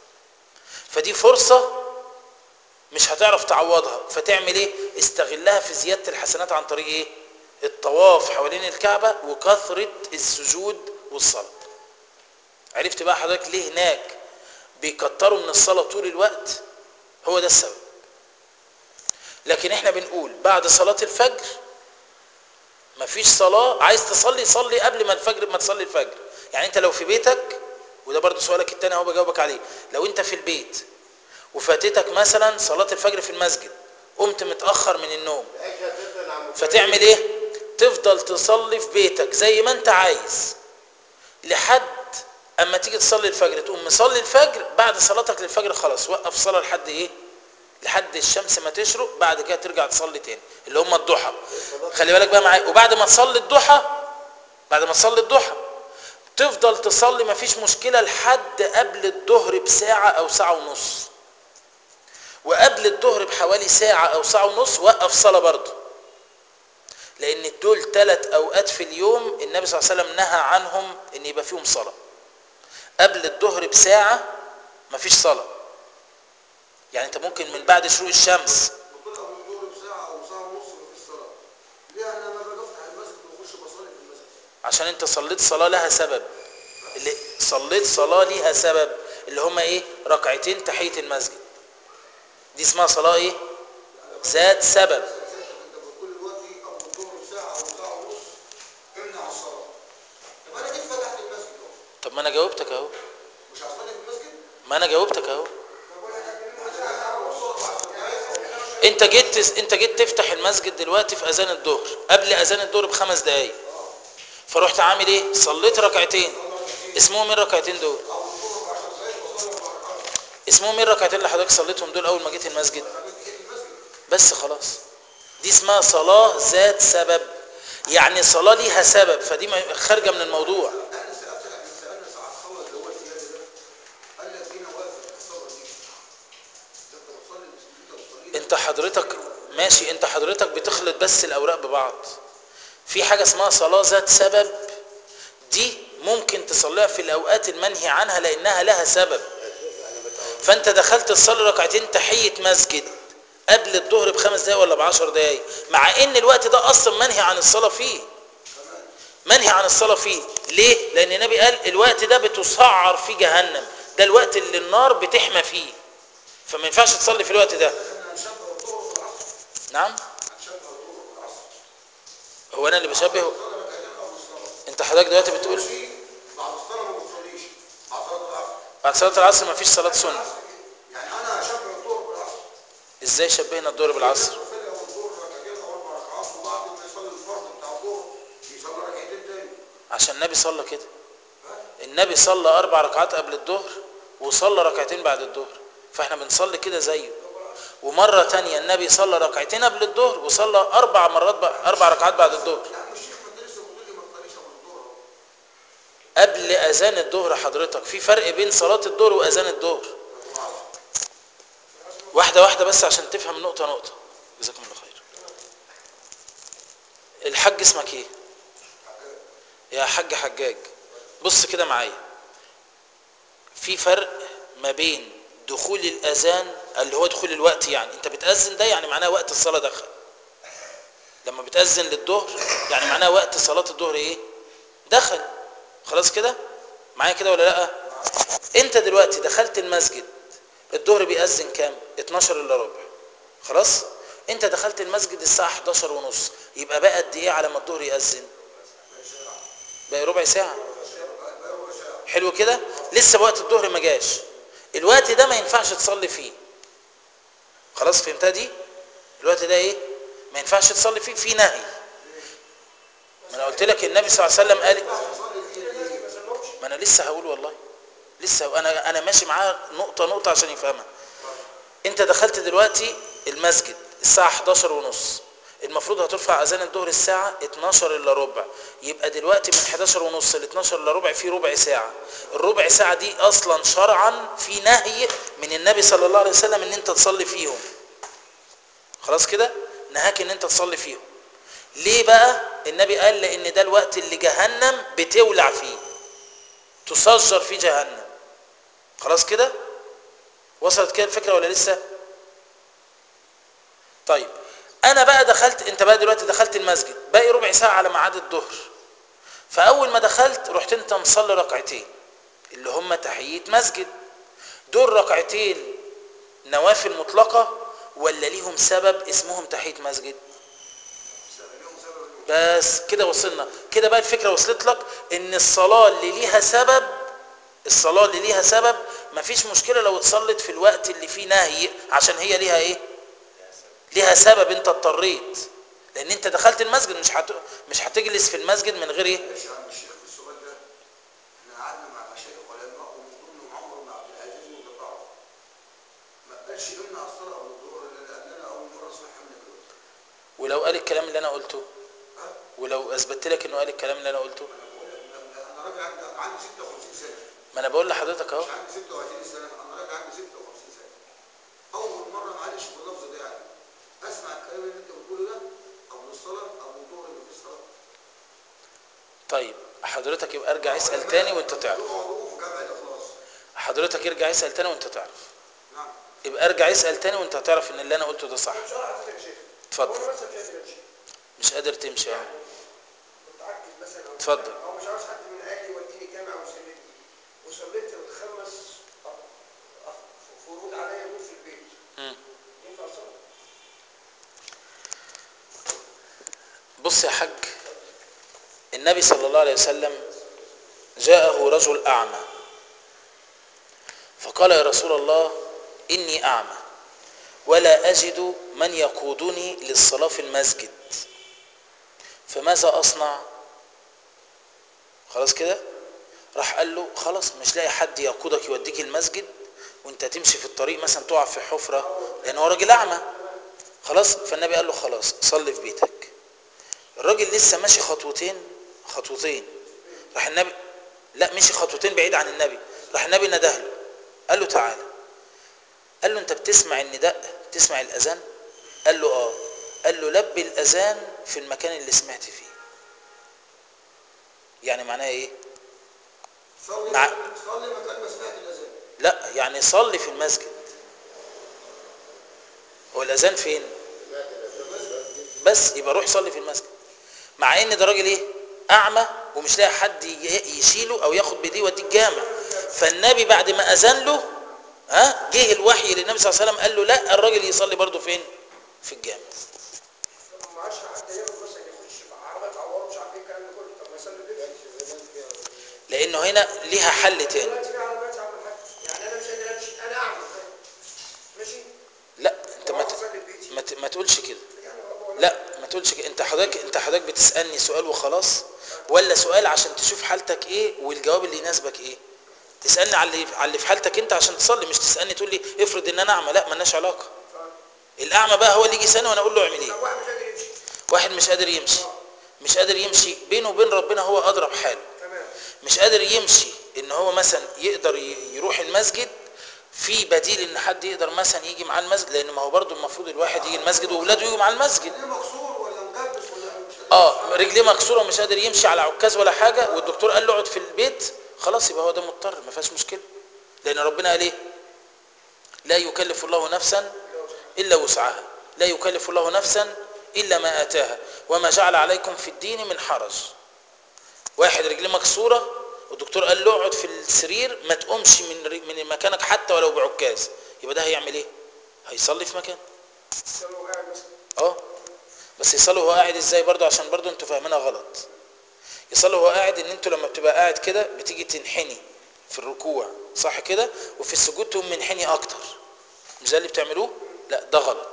فدي فرصة مش هتعرف تعوضها فتعمل ايه استغلها في زيادة الحسنات عن طريق ايه الطواف حوالين الكعبة وكثرة السجود والصلاة عرفت بقى حضرتك ليه هناك بيكتروا من الصلاة طول الوقت هو ده السبب لكن احنا بنقول بعد صلاة الفجر مفيش صلاة عايز تصلي صلي قبل ما الفجر ما تصلي الفجر يعني انت لو في بيتك وده برضو سؤالك التاني اهو بجاوبك عليه لو انت في البيت وفاتتك مثلا صلاة الفجر في المسجد قمت متأخر من النوم فتعمل ايه تفضل تصلي في بيتك زي ما انت عايز لحد اما تيجي تصلي الفجر تقوم مصلي الفجر بعد صلاتك للفجر خلاص وقف صلاة لحد ايه لحد الشمس ما تشرق بعد كده ترجع تصلي تاني اللي هم الضحى خلي بالك بقى معايا وبعد ما تصلي الضحى بعد ما تصلي الضحى تفضل تصلي ما فيش مشكلة لحد قبل الظهر بساعة او ساعة ونص وقبل الظهر بحوالي ساعة او ساعة ونص وقف صلاة برضه لان دول ثلاث اوقات في اليوم النبي صلى الله عليه وسلم نهى عنهم ان يبقى فيهم صلاة قبل الظهر بساعة مفيش صلاة يعني انت ممكن من بعد شروق الشمس بطلع من الظهر بساعة أو ساعة ونص مفيش صلاة. ليه أنا لما باجي أفتح المسجد بخش بصلي في المسجد. عشان انت صليت صلاة لها سبب اللي صليت صلاة ليها سبب اللي هما ايه ركعتين تحية المسجد دي اسمها صلاة ايه ذات سبب سيادتك أنت بتقول دلوقتي قبل الظهر بساعة أو ساعة ونص امنع الصلاة. طب أنا جيت فتحت المسجد أهو. طب ما انا جاوبتك اهو مش هصلي في المسجد؟ ما انا جاوبتك اهو طب أنا ساعة ونص أربع دقايق أو انت جيت انت جيت تفتح المسجد دلوقتي في اذان الظهر قبل اذان الظهر بخمس دقايق فرحت عامل ايه صليت ركعتين اسمهم ايه الركعتين دول أو الظهر بعشر دقايق بصلي أربع ركعات. اسمهم ايه الركعتين اللي حضرتك صليتهم دول اول ما جيت المسجد أنا جيت المسجد. بس خلاص دي اسمها صلاة ذات سبب يعني صلاة ليها سبب فدي ما- خارجة من الموضوع أنا سألت احنا سألنا ساعة خلص اللي هو الزيادة ده. قال لك هنا واقف في الصلاة دي. ده أنت بتصلي أنت بتصلي انت حضرتك ماشي انت حضرتك بتخلط بس الاوراق ببعض في حاجة اسمها صلاة ذات سبب دي ممكن تصليها في الاوقات المنهي عنها لانها لها سبب فانت دخلت تصلي ركعتين تحية مسجد قبل الظهر بخمس دقايق ولا بعشر دقايق مع ان الوقت ده اصلا منهي عن الصلاة فيه منهي عن الصلاة فيه ليه؟ لان النبي قال الوقت ده بتسعر فيه جهنم ده الوقت اللي النار بتحمى فيه فما ينفعش تصلي في الوقت ده احنا هنشبه الظهر بالعصر. نعم هنشبه الظهر بالعصر. هو انا اللي بشبهه صلي ركعتين قبل الصلاة. انت حضرتك دلوقتي بتقول ماشي بعد الصلاة ما بتصليش. بعد صلاة العصر. بعد صلاة العصر ما فيش صلاة سنة العصر كده. يعني أنا هشبه الظهر بالعصر. ازاي شبهنا الظهر بالعصر الناس بتصلي أول الظهر ركعتين أو أربع ركعات وبعد ما يصلي الفرض بتاع الظهر يصلي ركعتين تاني. عشان النبي صلى كده النبي صلى اربع ركعات قبل الظهر وصلى ركعتين بعد الظهر فاحنا بنصلي كده زيه ومرة تانية النبي صلى ركعتين قبل الظهر وصلى اربع مرات ب... اربع ركعات بعد الظهر يا عم الشيخ ما انت لسه بتقول لي ما تصليش قبل الظهر أهو. قبل اذان الظهر حضرتك في فرق بين صلاة الظهر واذان الظهر واحدة واحدة بس عشان تفهم نقطة نقطة جزاكم الله خير الحاج اسمك ايه يا حاج حجاج بص كده معايا في فرق ما بين دخول الاذان اللي هو دخول الوقت يعني انت بتأذن ده يعني معناه وقت الصلاة دخل لما بتأذن للظهر يعني معناه وقت صلاة الظهر ايه دخل خلاص كده معايا كده ولا لا انت دلوقتي دخلت المسجد الظهر بيأذن كام 12 الا ربع خلاص انت دخلت المسجد الساعة 11 ونص يبقى بقى قد ايه على ما الظهر يأذن بقى ربع ساعة حلو كده لسه وقت الظهر ما جاش الوقت ده ما ينفعش تصلي فيه خلاص فهمتها دي الوقت ده ايه ما ينفعش تصلي فيه في نهي ما انا قلت لك النبي صلى الله عليه وسلم قال ما انا لسه هقول والله لسه انا انا ماشي معاه نقطه نقطه عشان يفهمها انت دخلت دلوقتي المسجد الساعه 11 ونص المفروض هترفع اذان الظهر الساعه 12 الا ربع يبقى دلوقتي من 11 ونص ل 12 الا ربع في ربع ساعه الربع ساعه دي اصلا شرعا في نهي من النبي صلى الله عليه وسلم ان انت تصلي فيهم خلاص كده نهاك ان انت تصلي فيهم ليه بقى النبي قال لان ده الوقت اللي جهنم بتولع فيه تسجر فيه جهنم خلاص كده وصلت كده الفكره ولا لسه طيب انا بقى دخلت انت بقى دلوقتي دخلت المسجد باقي ربع ساعه على ميعاد الظهر فاول ما دخلت رحت انت مصلي ركعتين اللي هم تحيه مسجد دول ركعتين نوافل مطلقه ولا ليهم سبب اسمهم تحيه مسجد بس كده وصلنا كده بقى الفكره وصلت لك ان الصلاه اللي ليها سبب الصلاه اللي ليها سبب مفيش مشكله لو اتصلت في الوقت اللي فيه نهي عشان هي ليها ايه ليها سبب انت اضطريت لان انت دخلت المسجد مش هت... مش هتجلس في المسجد من غير ايه معلش يا عم الشيخ في السؤال ده احنا قعدنا مع مشايخ علماء ومن ضمنهم عمر بن عبد العزيز وانت تعرف ما قالش امنع الصلاه او الظهر لان انا اول مره اسمعها منك دلوقتي ولو قال الكلام اللي انا قلته ها؟ ولو اثبتت لك انه قال الكلام اللي انا قلته انا بقول لك ما- انا راجل عندي عندي 56 سنه ما انا بقول لحضرتك اهو مش عندي 26 سنه انا راجل عندي 56 سنه اول مره معلش باللفظ ده يعني اسمع الكلام اللي انت بتقوله ده قبل الصلاه قبل الظهر اللي في الصلاه طيب حضرتك يبقى ارجع اسال تاني وانت تعرف يقعدوا في جامع الاخلاص حضرتك ارجع اسال تاني وانت تعرف نعم يبقى ارجع اسال تاني وانت هتعرف ان اللي انا قلته ده صح مش عارف حضرتك يا شيخ اتفضل. هو انا مثلا مش قادر امشي مش قادر تمشي يعني متعجز مثلا او اتفضل. او مش عاوز حد من اهلي يوديني جامع ويسلمني وصليت الخمس أف- أف- فروض عليا دول في البيت مم. ينفع اصلي؟ بص يا حاج النبي صلى الله عليه وسلم جاءه رجل أعمى فقال يا رسول الله إني أعمى ولا أجد من يقودني للصلاة في المسجد فماذا أصنع خلاص كده راح قال له خلاص مش لاقي حد يقودك يوديك المسجد وانت تمشي في الطريق مثلا تقع في حفرة لأن هو راجل أعمى خلاص فالنبي قال له خلاص صلي في بيتك الراجل لسه ماشي خطوتين خطوتين راح النبي لا مشي خطوتين بعيد عن النبي راح النبي نده له قال له تعالى قال له انت بتسمع النداء بتسمع الاذان قال له اه قال له لبي الاذان في المكان اللي سمعت فيه يعني معناه ايه صلي مع- صلي مكان ما سمعت الاذان لا يعني صلي في المسجد هو الاذان فين بس يبقى روح صلي في المسجد مع ان ده راجل ايه اعمى ومش لاقي حد ي- يشيله او ياخد بايديه يوديه الجامع فالنبي بعد ما اذن له ها جه الوحي للنبي صلى الله عليه وسلم قال له لا الراجل يصلي برضه فين في الجامع طب ما عادش حد ياخد مثلا يخش عربيه تعوره مش عارف ايه الكلام ده كله طب ما يصلي بيه لانه هنا ليها حل تاني دلوقتي في عربيات يا عم الحاج يعني انا مش قادر امشي انا اعمى ماشي لا انت ما ت- اصلي في بيتي ما, ت- ما تقولش كده يعني هو بقول لك لا ما تقولش كده انت حضرتك انت حضرتك بتسالني سؤال وخلاص ولا سؤال عشان تشوف حالتك ايه والجواب اللي يناسبك ايه تسالني على اللي على اللي في حالتك انت عشان تصلي مش تسالني تقول لي افرض ان انا اعمى لا ملناش علاقه الاعمى بقى هو اللي يجي يسالني وانا اقول له اعمل ايه طب واحد مش قادر يمشي واحد مش قادر يمشي مش قادر يمشي بينه وبين ربنا هو اضرب حاله تمام مش قادر يمشي ان هو مثلا يقدر ي- يروح المسجد في بديل ان حد يقدر مثلا يجي معاه المسجد لان ما هو برضه المفروض الواحد يجي المسجد واولاده يجوا مع المسجد ليه مكسور ولا مجبس ولا مش اه رجليه مكسوره ومش قادر يمشي على عكاز ولا حاجه والدكتور قال له اقعد في البيت خلاص يبقى هو ده مضطر ما فيهاش مشكله لان ربنا قال ايه لا يكلف الله نفسا الا وسعها لا يكلف الله نفسا الا ما اتاها وما جعل عليكم في الدين من حرج واحد رجليه مكسوره والدكتور قال له اقعد في السرير ما تقومش من ر- من مكانك حتى ولو بعكاز يبقى ده هيعمل ايه هيصلي في مكان لو قاعد مثلا اه بس يصلي وهو قاعد ازاي برضو عشان برضو انتوا فاهمينها غلط يصلي وهو قاعد ان انتوا لما بتبقى قاعد كده بتيجي تنحني في الركوع صح كده وفي السجود تقوم منحني اكتر مش ده اللي بتعملوه لا ده غلط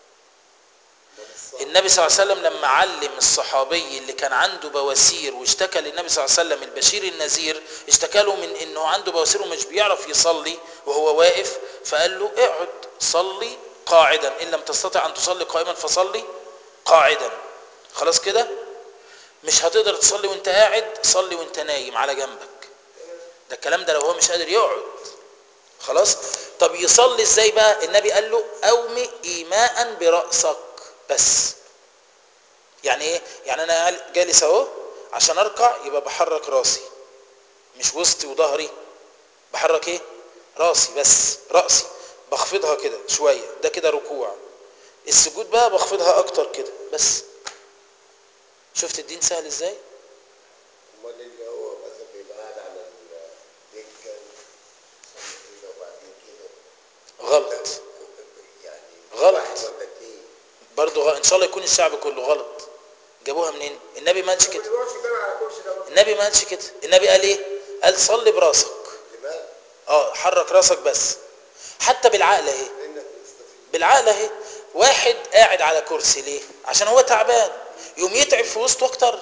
النبي صلى الله عليه وسلم لما علم الصحابي اللي كان عنده بواسير واشتكى للنبي صلى الله عليه وسلم البشير النذير اشتكى له من انه عنده بواسير ومش بيعرف يصلي وهو واقف فقال له اقعد صلي قاعدا ان لم تستطع ان تصلي قائما فصلي قاعدا خلاص كده مش هتقدر تصلي وانت قاعد صلي وانت نايم على جنبك ده الكلام ده لو هو مش قادر يقعد خلاص طب يصلي ازاي بقى النبي قال له اومي ايماء براسك بس يعني ايه يعني انا قال- جالس اهو عشان اركع يبقى بحرك راسي مش وسطي وظهري بحرك ايه راسي بس راسي بخفضها كده شويه ده كده ركوع السجود بقى بخفضها اكتر كده بس شفت الدين سهل ازاي امال اللي هو مثلا بيبقى قاعد على الدكه يصلي كده وبعدين كده غلط يعني غلط. واحد ولا اتنين برضه غ... ان شاء الله يكون الشعب كله غلط جابوها منين النبي ما قالش اللي كده بيقعد في الجامع على كرسي ده برضه. النبي ما قالش كده النبي قال ايه قال صلي براسك لماذا؟ اه حرك راسك بس حتى بالعقل اهي لانك تستفيد بالعقل اهي واحد قاعد على كرسي ليه عشان هو تعبان يوم يتعب في وسطه اكتر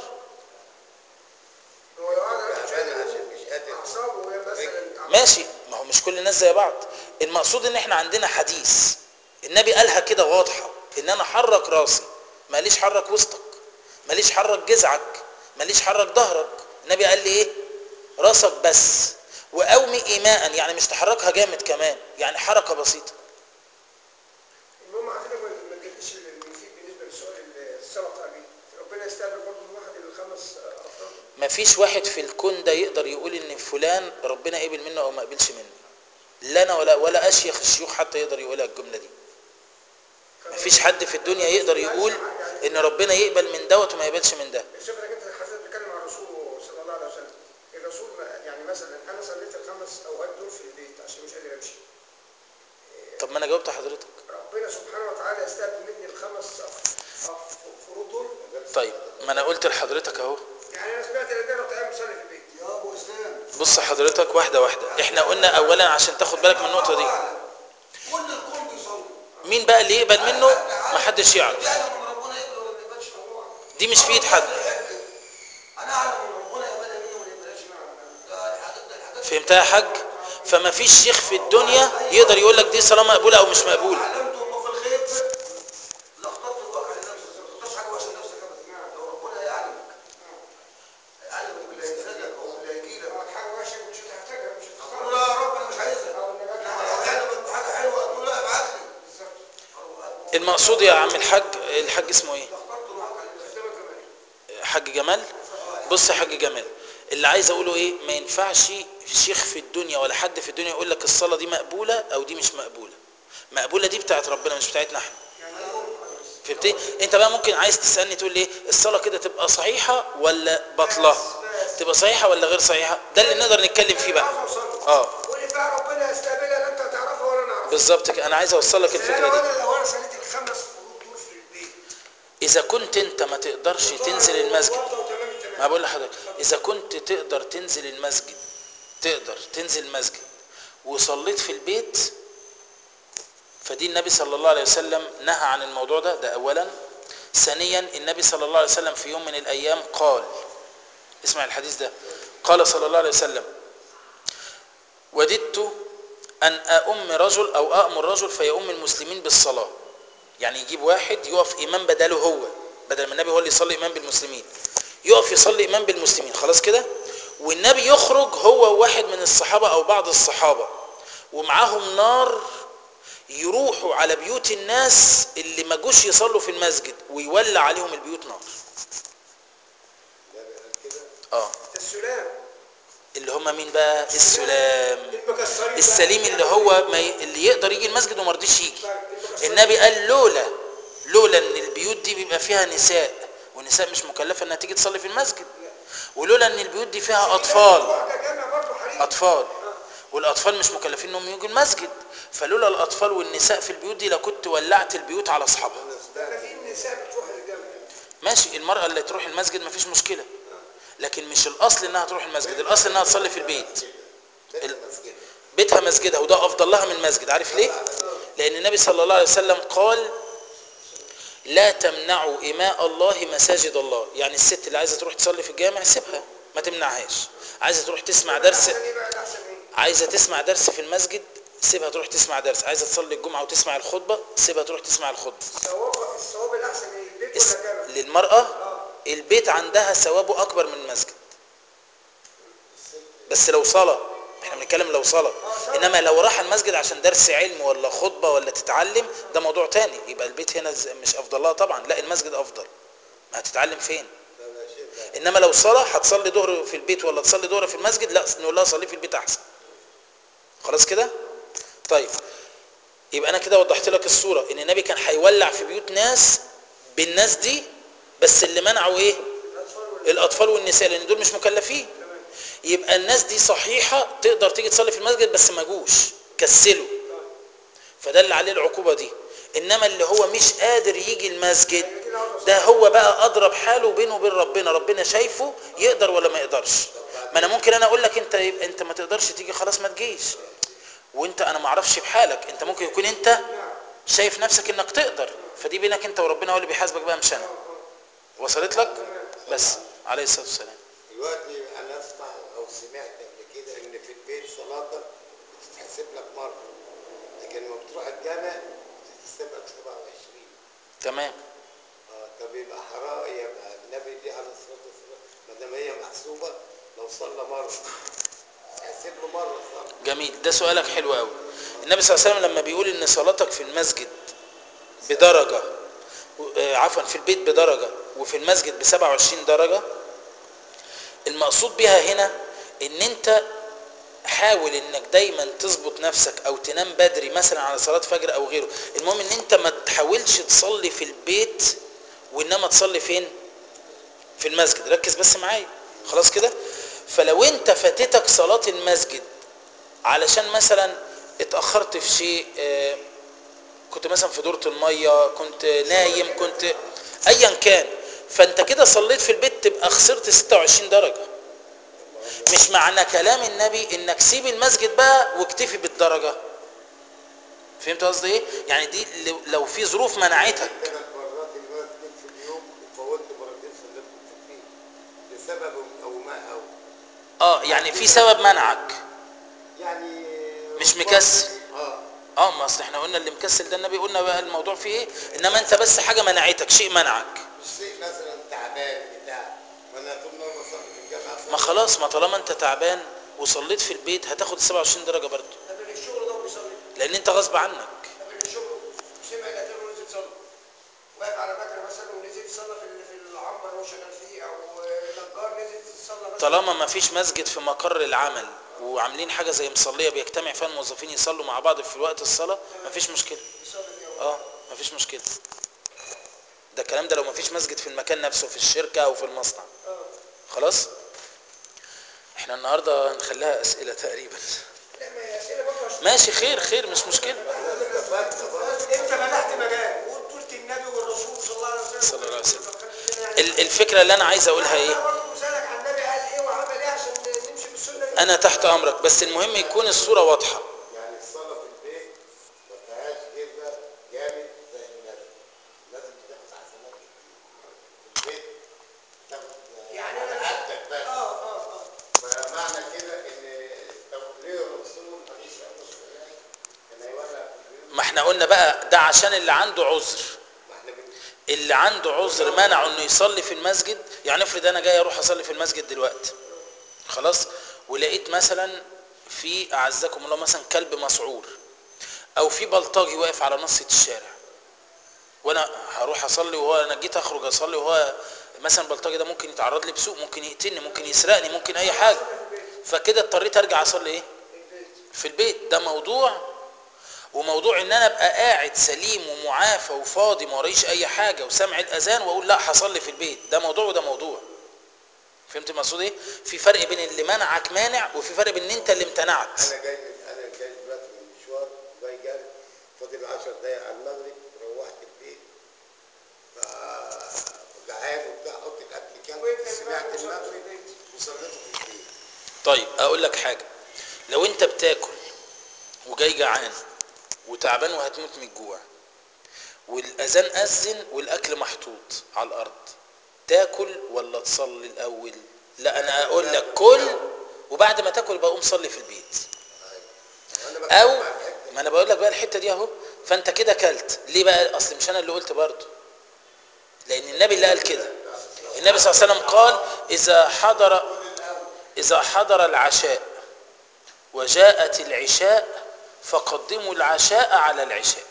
هو لو قعد على تعبان كرسي عشان مش قادر اعصابه وهي مثلا ماشي ما هو مش كل الناس زي بعض المقصود ان احنا عندنا حديث النبي قالها كده واضحه ان انا حرك راسي ماليش حرك وسطك ماليش حرك جذعك ماليش حرك ظهرك النبي قال لي ايه راسك بس واومي ايماء يعني مش تحركها جامد كمان يعني حركه بسيطه المهم حضرتك ما ما تجيبش المفيد بالنسبه للسؤال الصلاه بتاع البيت ربنا يستقبل برضه من واحد الخمس افراد ما فيش واحد في الكون ده يقدر يقول ان فلان ربنا قبل منه او ما قبلش منه لا انا ولا ولا اشيخ الشيوخ حتى يقدر يقولها الجمله دي ما فيش حد في الدنيا يقدر يقول ان ربنا يقبل من دوت وما يقبلش من ده شوف انك انت حضرتك بتتكلم عن الرسول صلى الله عليه وسلم الرسول ما- يعني مثلا انا صليت الخمس اوقات دول في البيت عشان مش قادر امشي طب ما انا جاوبت حضرتك ربنا سبحانه وتعالى يستقبل مني الخمس أف- أف- فروض دول طيب ما انا قلت لحضرتك اهو يعني انا سمعت ان انا بتاعي مصلي في البيت يا ابو اسلام بص حضرتك واحده واحده احنا قلنا اولا عشان تاخد بالك من النقطه دي كل الكون بيصلي مين بقى اللي يقبل منه ما حدش يعرف يعلم ان ربنا يقبل ولا ما يقبلش الله دي مش في ايد حد انا اعلم ان ربنا يقبل مني ولا ما يقبلش ده الحاجات ده الحاجات فهمتها يا حاج فما فيش شيخ في الدنيا يقدر يقول لك دي صلاه مقبوله او مش مقبوله علمت الله في الخير لاخترت الواقع لنفسك ما تختارش حاجه وحشه لنفسك ابدا لو ربنا يعلمك يعلمك باللي هيفيدك او باللي هيجيلك حاجه وحشه مش هتحتاجها مش تقول هتختارها لا يا رب انا مش عايزها او انك انما لو يعلمك بحاجه حلوه تقول لا ابعت لي بالظبط المقصود يا عم الحاج الحاج اسمه ايه اخترت الواقع لنفسك ده كمان حاج جمال بص يا حاج جمال اللي عايز اقوله ايه ما ينفعش شيخ في الدنيا ولا حد في الدنيا يقول لك الصلاه دي مقبوله او دي مش مقبوله مقبوله دي بتاعت ربنا مش بتاعتنا احنا فهمتني انت بقى ممكن عايز تسالني تقول لي الصلاه كده تبقى صحيحه ولا باطله تبقى صحيحه ولا غير صحيحه ده اللي نقدر نتكلم فيه بقى اه واللي فيها ربنا يستقبلها لا انت تعرفها ولا انا اعرفها بالظبط كده انا عايز اوصل لك انا الفكره دي وانا لو انا صليت الخمس فروض دول في البيت اذا كنت انت ما تقدرش تنزل المسجد وضع وتمام التمام ما بقول لحضرتك اذا كنت تقدر تنزل المسجد تقدر تنزل المسجد وصليت في البيت فدي النبي صلى الله عليه وسلم نهى عن الموضوع ده ده اولا ثانيا النبي صلى الله عليه وسلم في يوم من الايام قال اسمع الحديث ده قال صلى الله عليه وسلم وددت ان اؤم رجل او اامر رجل فيؤم المسلمين بالصلاه يعني يجيب واحد يقف امام بداله هو بدل ما النبي هو اللي يصلي امام بالمسلمين يقف يصلي امام بالمسلمين خلاص كده والنبي يخرج هو واحد من الصحابة او بعض الصحابة ومعاهم نار يروحوا على بيوت الناس اللي ما جوش يصلوا في المسجد ويولع عليهم البيوت نار النبي قال كده اه السلام اللي هم مين بقى السلام المكسرين بقى. السليم اللي هو ما ي... اللي يقدر يجي المسجد وما رضيش يجي طيب، المكسرين. النبي قال لولا لولا ان البيوت دي بيبقى فيها نساء والنساء مش مكلفه انها تيجي تصلي في المسجد ولولا ان البيوت دي فيها اطفال واحدة جامع برضه حريم اطفال والاطفال مش مكلفين انهم يجوا المسجد فلولا الاطفال والنساء في البيوت دي لكنت ولعت البيوت على اصحابها انا ده سمعت في نساء بتروح للجامع ماشي المراه اللي تروح المسجد مفيش مشكله لكن مش الاصل انها تروح المسجد الاصل انها تصلي في البيت بيت ال- المسجد بيتها مسجدها وده افضل لها من المسجد عارف ليه لان النبي صلى الله عليه وسلم قال لا تمنعوا إماء الله مساجد الله يعني الست اللي عايزة تروح تصلي في الجامع سيبها ما تمنعهاش عايزة تروح تسمع درس احسن ايه بقى الاحسن ايه عايزة تسمع درس في المسجد سيبها تروح تسمع درس عايزة تصلي الجمعة وتسمع الخطبة سيبها تروح تسمع الخطبة الثواب الثواب الاحسن ايه البيت الس- ولا جامع للمرأة اه البيت عندها ثوابه أكبر من المسجد بس لو صلاة احنا بنتكلم لو صلاة انما لو راح المسجد عشان درس علم ولا خطبة ولا تتعلم ده موضوع تاني يبقى البيت هنا ز- مش افضل لها طبعا لا المسجد افضل ما هتتعلم فين انا شايف انما لو صلاة هتصلي ظهر في البيت ولا تصلي ظهر في المسجد لا نقول لها صلي في البيت احسن خلاص كده طيب يبقى انا كده وضحت لك الصورة ان النبي كان هيولع في بيوت ناس بالناس دي بس اللي منعوا ايه الاطفال ولا الاطفال والنساء لان دول مش مكلفين تمام يبقى الناس دي صحيحة تقدر تيجي تصلي في المسجد بس ما جوش كسلوا فده اللي عليه العقوبة دي انما اللي هو مش قادر يجي المسجد ده هو بقى اضرب حاله بينه وبين ربنا ربنا شايفه يقدر ولا ما يقدرش ما انا ممكن انا اقول لك انت يبقى انت ما تقدرش تيجي خلاص ما تجيش وانت انا ما اعرفش بحالك انت ممكن يكون انت شايف نفسك انك تقدر فدي بينك انت وربنا هو اللي بيحاسبك بقى مش انا وصلت لك بس عليه الصلاه والسلام دلوقتي انا اسمع او سمعت قبل كده ان في البيت صلاتك بتتحسب لك مره لكن لما بتروح الجامع بتتحسب لك 27 تمام اه طب يبقى حرام يبقى النبي دي عليه الصلاه والسلام ما دام هي محسوبه لو صلى مره تحسب له مره صلاه جميل ده سؤالك حلو قوي النبي صلى الله عليه وسلم لما بيقول ان صلاتك في المسجد بدرجة و- آه، عفوا في البيت بدرجة وفي المسجد ب 27 درجة المقصود بها هنا ان انت حاول انك دايما تظبط نفسك او تنام بدري مثلا على صلاة فجر او غيره المهم ان انت ما تحاولش تصلي في البيت وانما تصلي فين في المسجد ركز بس معايا خلاص كده فلو انت فاتتك صلاة المسجد علشان مثلا اتأخرت في شيء آه، كنت مثلا في دورة المية كنت نايم كنت ايا كان فانت كده صليت في البيت تبقى خسرت 26 درجة مش معنى كلام النبي انك سيب المسجد بقى واكتفي بالدرجة فهمت قصدي ايه يعني دي لو- لو في ظروف منعتك ثلاث مرات المسجد في اليوم وفوتت مرتين صليتهم في البيت لسبب او ما او اه يعني في سبب منعك يعني مش مكسل. اه اه ما اصل احنا قلنا اللي مكسل ده النبي قلنا بقى الموضوع فيه ايه انما انت بس حاجة منعتك شيء منعك مش شيء مثلا تعبان بتاع ما انا طول ما أنا بصلي في الجامعه ما خلاص ما طالما انت تعبان وصليت في البيت هتاخد 27 درجة برضه قبل الشغل ده وبيصلي لان انت غصب عنك قبل الشغل سمع الاذان ونزل يصلي واقف على مكنه مثلا ونزل يصلي في ال- في العنبر اللي هو شغال فيه او نجار نزل يصلي مثلا طالما ما فيش مسجد في مقر العمل وعاملين حاجة زي مصلية بيجتمع فيها الموظفين يصلوا مع بعض في وقت الصلاة ما فيش مشكلة يصلي فيها اه ما فيش مشكلة ده الكلام ده لو ما فيش مسجد في المكان نفسه في الشركة او في المصنع اه خلاص احنا النهاردة هنخليها اسئلة تقريبا لا ما هي اسئله برضه عشان ماشي خير خير مش مشكلة انت فتحت مجال وقلت قلت النبي والرسول صلى الله عليه وسلم صلى الله عليه وسلم. يعني ال- الفكرة اللي انا عايز اقولها ايه ايه برضه مسالك عن النبي قال ايه وعمل ايه عشان نمشي بالسنه دي انا تحت امرك بس المهم يكون الصورة واضحة يعني الصلاه في البيت ما فيهاش كده جامد زي الناس لازم تاخد حسنات كتير في البيت تاخد يعني على انا قدك بس اه اه اه فمعنى كده ان طب ليه الرسول ما فيش كان هيولع في البيوت ما احنا قلنا بقى ده عشان اللي عنده عذر ما احنا بن- اللي عنده عذر منعه انه يصلي في المسجد يعني افرض انا جاي اروح اصلي في المسجد دلوقتي خلاص ولقيت مثلا في اعزكم الله مثلا كلب مسعور او في بلطجي واقف على نص الشارع وانا هروح اصلي وهو انا جيت اخرج اصلي وهو مثلا البلطجي ده ممكن يتعرض لي بسوء ممكن يقتلني ممكن يسرقني ممكن اي حاجه فكده اضطريت ارجع اصلي ايه في البيت ده موضوع وموضوع ان انا ابقى قاعد سليم ومعافى وفاضي ما وريش اي حاجه وسامع الاذان واقول لا هصلي في البيت ده موضوع وده موضوع فهمت المقصود ايه في فرق بين اللي منعك مانع وفي فرق بين ان انت اللي امتنعت انا جاي من انا جاي دلوقتي من مشوار جاي جاري فاضل 10 دقايق على المغرب روحت البيت فجعان وبتاع حط الاكل كان سمعت المغرب وصليته في البيت طيب اقول لك حاجه لو انت بتاكل وجاي جعان وتعبان وهتموت من الجوع والاذان اذن والاكل محطوط على الارض تاكل ولا تصلي الاول لا انا اقول لك كل وبعد ما تاكل بقوم صلي في البيت انا بتكلم او عن الحتة دي. ما انا بقول لك بقى الحته دي اهو فانت كده كلت ليه بقى اصل مش انا اللي قلت برضه لان النبي اللي قال كده النبي صلى الله عليه وسلم قال اذا حضر اذا حضر العشاء وجاءت العشاء فقدموا العشاء على العشاء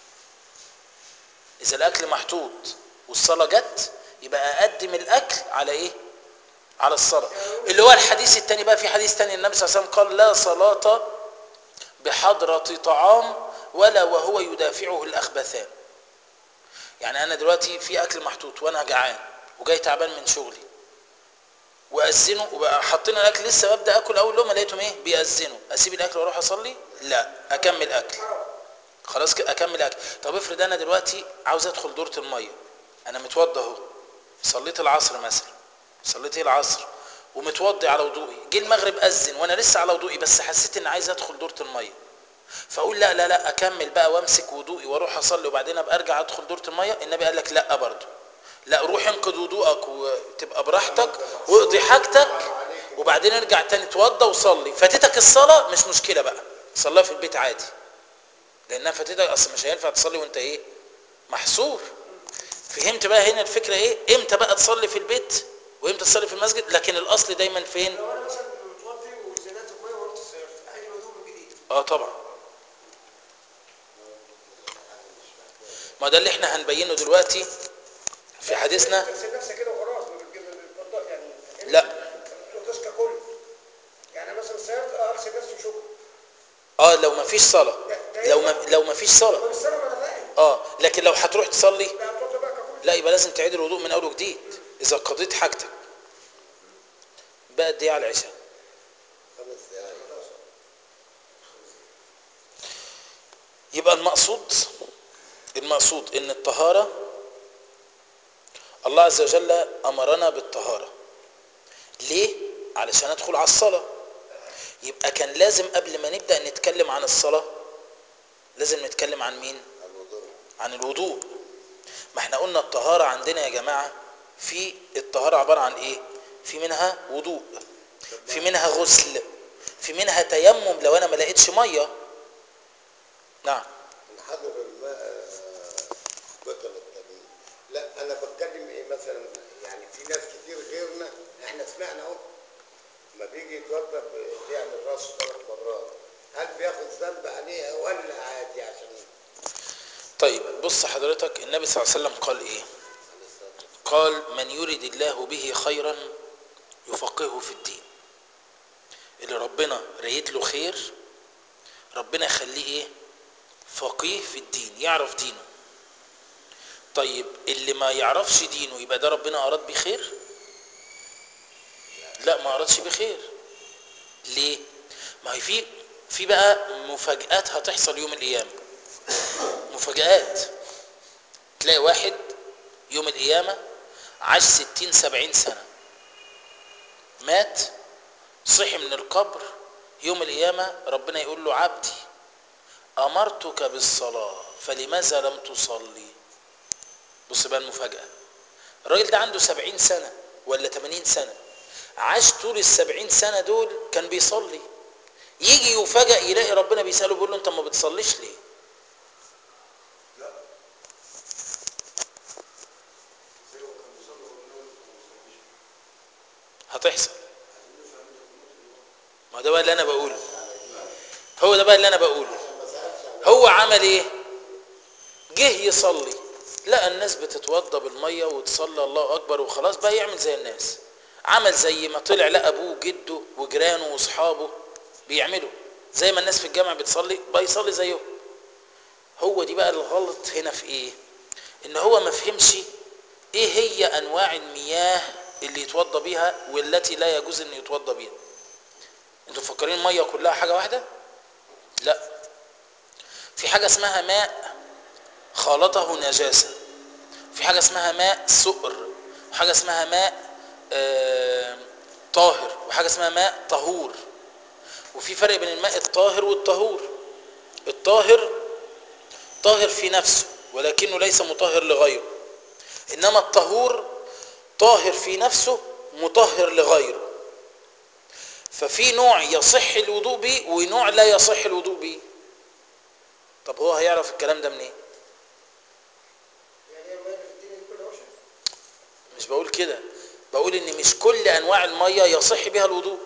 اذا الاكل محطوط والصلاه جت يبقى اقدم الاكل على ايه على الصلاه اللي هو الحديث الثاني بقى في حديث ثاني النبي صلى الله عليه وسلم قال لا صلاه بحضره طعام ولا وهو يدافعه الاخبثان يعني انا دلوقتي في اكل محطوط وانا جعان وجاي تعبان من شغلي واذنوا وبقى حاطين الاكل لسه ببدا اكل اول لقمه لقيتهم ايه بيأذنوا اسيب الاكل واروح اصلي لا اكمل اكل خلاص كده اكمل اكل طب افرض انا دلوقتي عاوز ادخل دوره الميه انا متوضى اهو صليت العصر مثلا صليت ايه العصر ومتوضي على وضوئي جه المغرب اذن وانا لسه على وضوئي بس حسيت ان عايز ادخل دوره الميه فاقول لا لا لا اكمل بقى وامسك وضوئي واروح اصلي وبعدين ابقى ارجع ادخل دوره الميه النبي قال لك لا برضه لا روح انقض وضوءك وتبقى براحتك واقضي حاجتك وبعدين ارجع تاني توضى وصلي فاتتك الصلاه مش مشكله بقى صليها في البيت عادي لانها فاتتك اصل مش هينفع تصلي وانت ايه محصور فهمت بقى هنا الفكره ايه امتى بقى تصلي في البيت وامتى تصلي في المسجد لكن الاصل دايما فين لو انا مثلا متوضي وزنات الميه ورحت السيارة اعيد الوضوء من جديد اه طبعا ما ده اللي احنا هنبينه دلوقتي في حديثنا تغسل نفسك كده وخلاص ما بتجيب البطاق يعني لا. ما تغسلش ككل يعني مثلا سيارة اه اغسل نفسي وشكرا اه لو ما فيش صلاه لو ما لو ما فيش صلاه طب السنة ما انا فاهم اه لكن لو هتروح تصلي لا هتوضى بقى ككل لا يبقى لازم تعيد الوضوء من اول وجديد اذا قضيت حاجتك بقى قد ايه على العشاء خمس دقايق يبقى المقصود المقصود ان الطهارة الله عز وجل امرنا بالطهارة ليه علشان ادخل على الصلاة يبقى كان لازم قبل ما نبدأ نتكلم عن الصلاة لازم نتكلم عن مين الوضوء عن الوضوء ما احنا قلنا الطهارة عندنا يا جماعة في الطهارة عبارة عن ايه في منها وضوء في منها غسل في منها تيمم لو انا ما لقيتش مية نعم نحضر الماء بطل التمييز لا انا بتكلم ايه مثلا يعني في ناس كتير غيرنا احنا سمعنا اهو ما بيجي يتوضا بيعمل راسه ثلاث مرات هل بياخد ذنب عليها ولا عادي عشان طيب بص حضرتك النبي صلى الله عليه وسلم قال ايه قال من يرد الله به خيرا يفقهه في الدين اللي ربنا رايد له خير ربنا يخليه ايه فقيه في الدين يعرف دينه طيب اللي ما يعرفش دينه يبقى ده ربنا اراد بيه خير لا ما ارادش بيه خير ليه ما هي في في بقى مفاجآت هتحصل يوم القيامه مفاجآت تلاقي واحد يوم القيامة عاش ستين سبعين سنة مات صحي من القبر يوم القيامة ربنا يقول له عبدي أمرتك بالصلاة فلماذا لم تصلي بص بقى المفاجأة الراجل ده عنده سبعين سنة ولا تمانين سنة عاش طول السبعين سنة دول كان بيصلي يجي يفاجأ يلاقي ربنا بيسأله بيقول له انت ما بتصليش ليه لا زي هو كان بيصلي وربنا يقول له ما تصليش هتحصل عايزين نفهم ان بقى اللي انا بقوله هو ده بقى اللي انا بقوله هو عمل ايه جه يصلي لقى الناس بتتوضى بالميه وتصلي الله اكبر وخلاص بقى يعمل زي الناس عمل زي ما طلع لقى ابوه وجده وجيرانه واصحابه بيعملوا زي ما الناس في الجامع بتصلي بقى يصلي زيهم هو دي بقى الغلط هنا في ايه ان هو ما فهمش ايه هي انواع المياه اللي يتوضى بيها والتي لا يجوز ان يتوضى بيها انتوا مفكرين الميه كلها حاجه واحده لا في حاجه اسمها ماء خالطه نجاسه في حاجه اسمها ماء سؤر وحاجه اسمها ماء آه طاهر وحاجه اسمها ماء طهور وفي فرق بين الماء الطاهر والطهور الطاهر طاهر في نفسه ولكنه ليس مطهر لغيره انما الطهور طاهر في نفسه مطهر لغيره ففي نوع يصح الوضوء به ونوع لا يصح الوضوء به طب هو هيعرف الكلام ده منين إيه؟ يعني هي الميه اللي في الدنيا دي كلها وحشه مش بقول كده بقول ان مش كل انواع الميه يصح بها الوضوء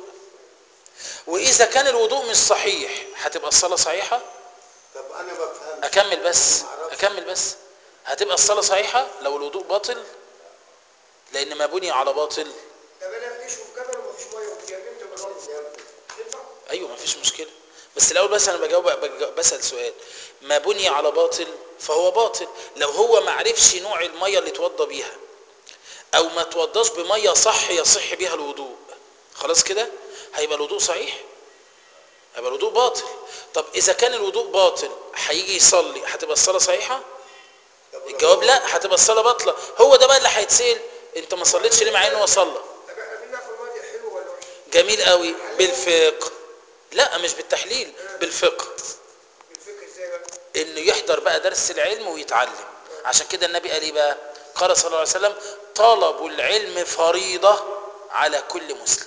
واذا كان الوضوء مش صحيح هتبقى الصلاه صحيحه طب انا ما بفهمش اكمل بس ما أعرفش. اكمل بس هتبقى الصلاه صحيحه لو الوضوء باطل لان ما بني على باطل طب انا في جيش وفي جبل ومفيش ميه واتيممت بالارض ينفع؟ ايوه ما فيش مشكله بس الاول بس انا بجاوب بج- بسال سؤال ما بني على باطل فهو باطل لو هو ما عرفش نوع الميه اللي اتوضى بيها او ما توضاش بميه صح يصح بيها الوضوء خلاص كده هيبقى الوضوء صحيح هيبقى الوضوء باطل طب اذا كان الوضوء باطل هيجي يصلي هتبقى الصلاه صحيحه طب لو الجواب هو- لا هتبقى الصلاه باطله هو ده بقى اللي هيتسال انت ما صليتش ليه مع انه هو صلى طب احنا مين نعرف الميه دي حلوه ولا وحشه؟ جميل قوي بالفقه لا مش بالتحليل بالفقه بالفكر ازاي بقى؟ انه يحضر بقى درس العلم ويتعلم عشان كده النبي قال ايه بقى قال صلى الله عليه وسلم طلب العلم فريضة على كل مسلم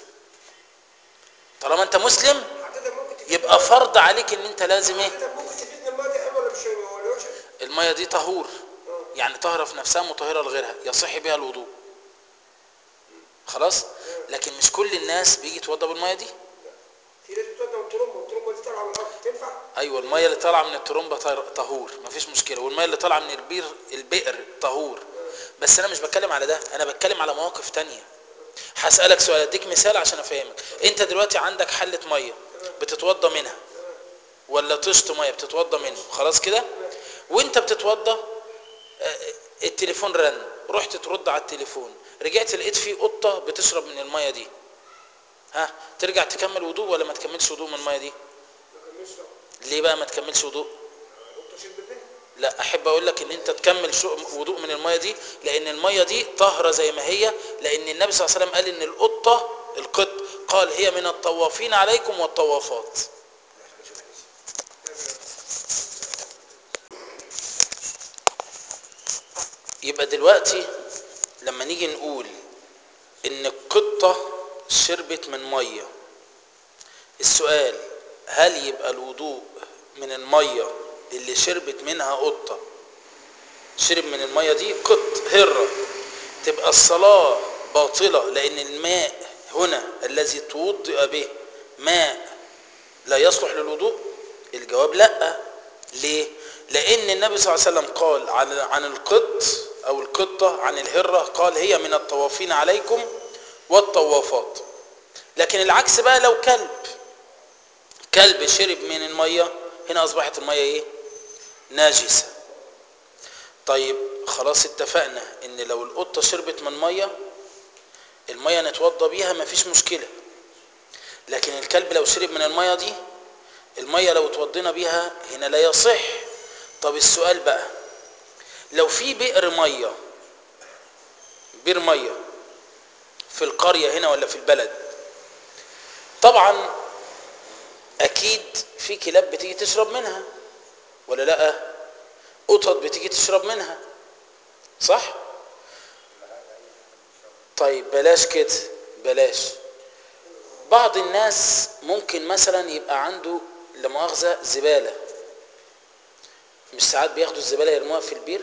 طالما انت مسلم حضرتك ممكن تفيدني يبقى فرض عليك ان انت لازم ايه حضرتك ممكن تفيدني الميه دي حلوه ولا مش حلوه ولا وحشه؟ المية دي طهور يعني طاهرة في نفسها مطهرة لغيرها يصح بها الوضوء خلاص لكن مش كل الناس بيجي يتوضى بالمية دي في ناس بتودع من الترمبه والترمبه دي طالعه من الارض تنفع؟ ايوه الميه اللي طالعه من الترمبه طهر- طهور مفيش مشكله والميه اللي طالعه من البير البئر طهور بس انا مش بتكلم على ده انا بتكلم على مواقف تانية هسالك سؤال اديك مثال عشان افهمك انت دلوقتي عندك حله ميه بتتوضى منها ولا طشت ميه بتتوضى منه خلاص كده وانت بتتوضى آه، التليفون رن رحت ترد على التليفون رجعت لقيت في قطه بتشرب من الميه دي ها ترجع تكمل وضوء ولا ما تكملش وضوء من الميه دي ما كملش طبعا ليه بقى ما تكملش وضوء القطه شربت منها لا احب اقول لك ان انت تكمل شو- وضوء من الميه دي لان الميه دي طاهره زي ما هي لان النبي صلى الله عليه وسلم قال ان القطه القط قال هي من الطوافين عليكم والطوافات يبقى دلوقتي لما نيجي نقول ان القطه شربت من ميه السؤال هل يبقى الوضوء من الميه اللي شربت منها قطه شرب من الميه دي قط هره تبقى الصلاه باطله لان الماء هنا الذي توضئ به ماء لا يصلح للوضوء الجواب لا ليه لان النبي صلى الله عليه وسلم قال عن عن القط او القطه عن الهره قال هي من الطوافين عليكم والطوافات لكن العكس بقى لو كلب كلب شرب من الميه هنا اصبحت الميه ايه ناجسه طيب خلاص اتفقنا ان لو القطه شربت من ميه الميه نتوضى بيها مفيش مشكله لكن الكلب لو شرب من الميه دي الميه لو اتوضينا بيها هنا لا يصح طب السؤال بقى لو في بئر ميه بئر ميه في القريه هنا ولا في البلد طبعا اكيد في كلاب بتيجي تشرب منها ولا لا قطط بتيجي تشرب منها صح طيب بلاش كده بلاش بعض الناس ممكن مثلا يبقى عنده لا مؤاخذه زباله مش ساعات بياخدوا الزباله يرموها في البير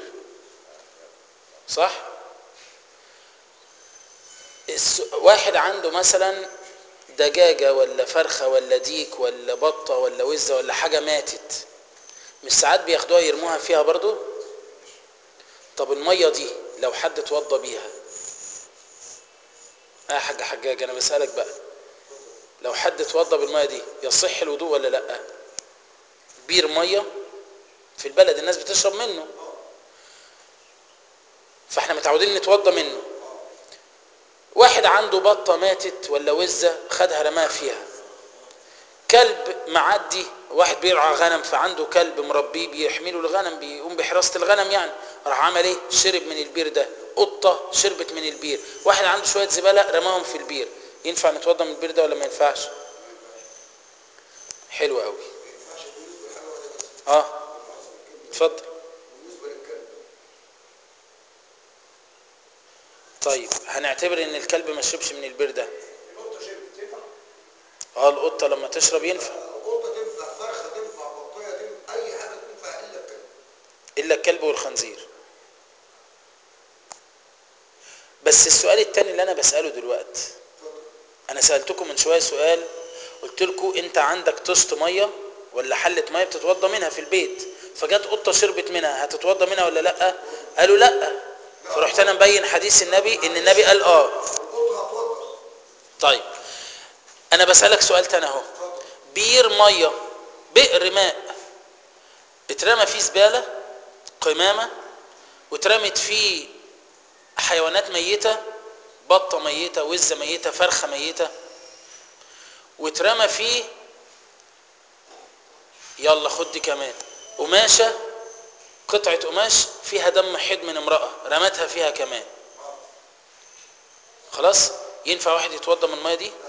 صح الس- واحد عنده مثلا دجاجة ولا فرخة ولا ديك ولا بطة ولا وزة ولا حاجة ماتت مش ساعات بياخدوها يرموها فيها برضو طب المية دي لو حد اتوضى بيها اه يا حاج حجاج انا بسألك بقى لو حد اتوضى بالمية دي يصح الوضوء ولا لا بير مية في البلد الناس بتشرب منه فاحنا متعودين نتوضى منه واحد عنده بطة ماتت ولا وزة خدها رماها فيها كلب معدي واحد بيرعى غنم فعنده كلب مربيه بيحمله الغنم بيقوم بحراسة الغنم يعني راح عمل ايه شرب من البير ده قطة شربت من البير واحد عنده شوية زبالة رماهم في البير ينفع نتوضى من البير ده ولا ما ينفعش حلو قوي ما ينفعش بالنسبه لحاجه واحده بس اه اتفضل بالنسبه للكلب طيب هنعتبر ان الكلب ما شربش من البير ده القطه شربت تنفع اه القطة لما تشرب ينفع قطه تنفع فرخه تنفع بطايه تنفع اي حاجه تنفع الا الكلب الا الكلب والخنزير بس السؤال التاني اللي انا بسأله دلوقتي اتفضل انا سألتكم من شوية سؤال قلت لكم انت عندك طشت مية ولا حلة مية بتتوضى منها في البيت فجت قطة شربت منها هتتوضى منها ولا لا قالوا لا فرحت انا مبين حديث النبي ان النبي قال اه القطه هتوضى طيب انا بسألك سؤال تاني اهو بير مية بئر ماء اترمى فيه زبالة قمامة واترمت فيه حيوانات ميتة بطة ميتة وزة ميتة فرخة ميتة واترمى فيه يلا خد دي كمان قماشة قطعة قماش فيها دم حيض من امرأة رمتها فيها كمان خلاص ينفع واحد يتوضى من المية دي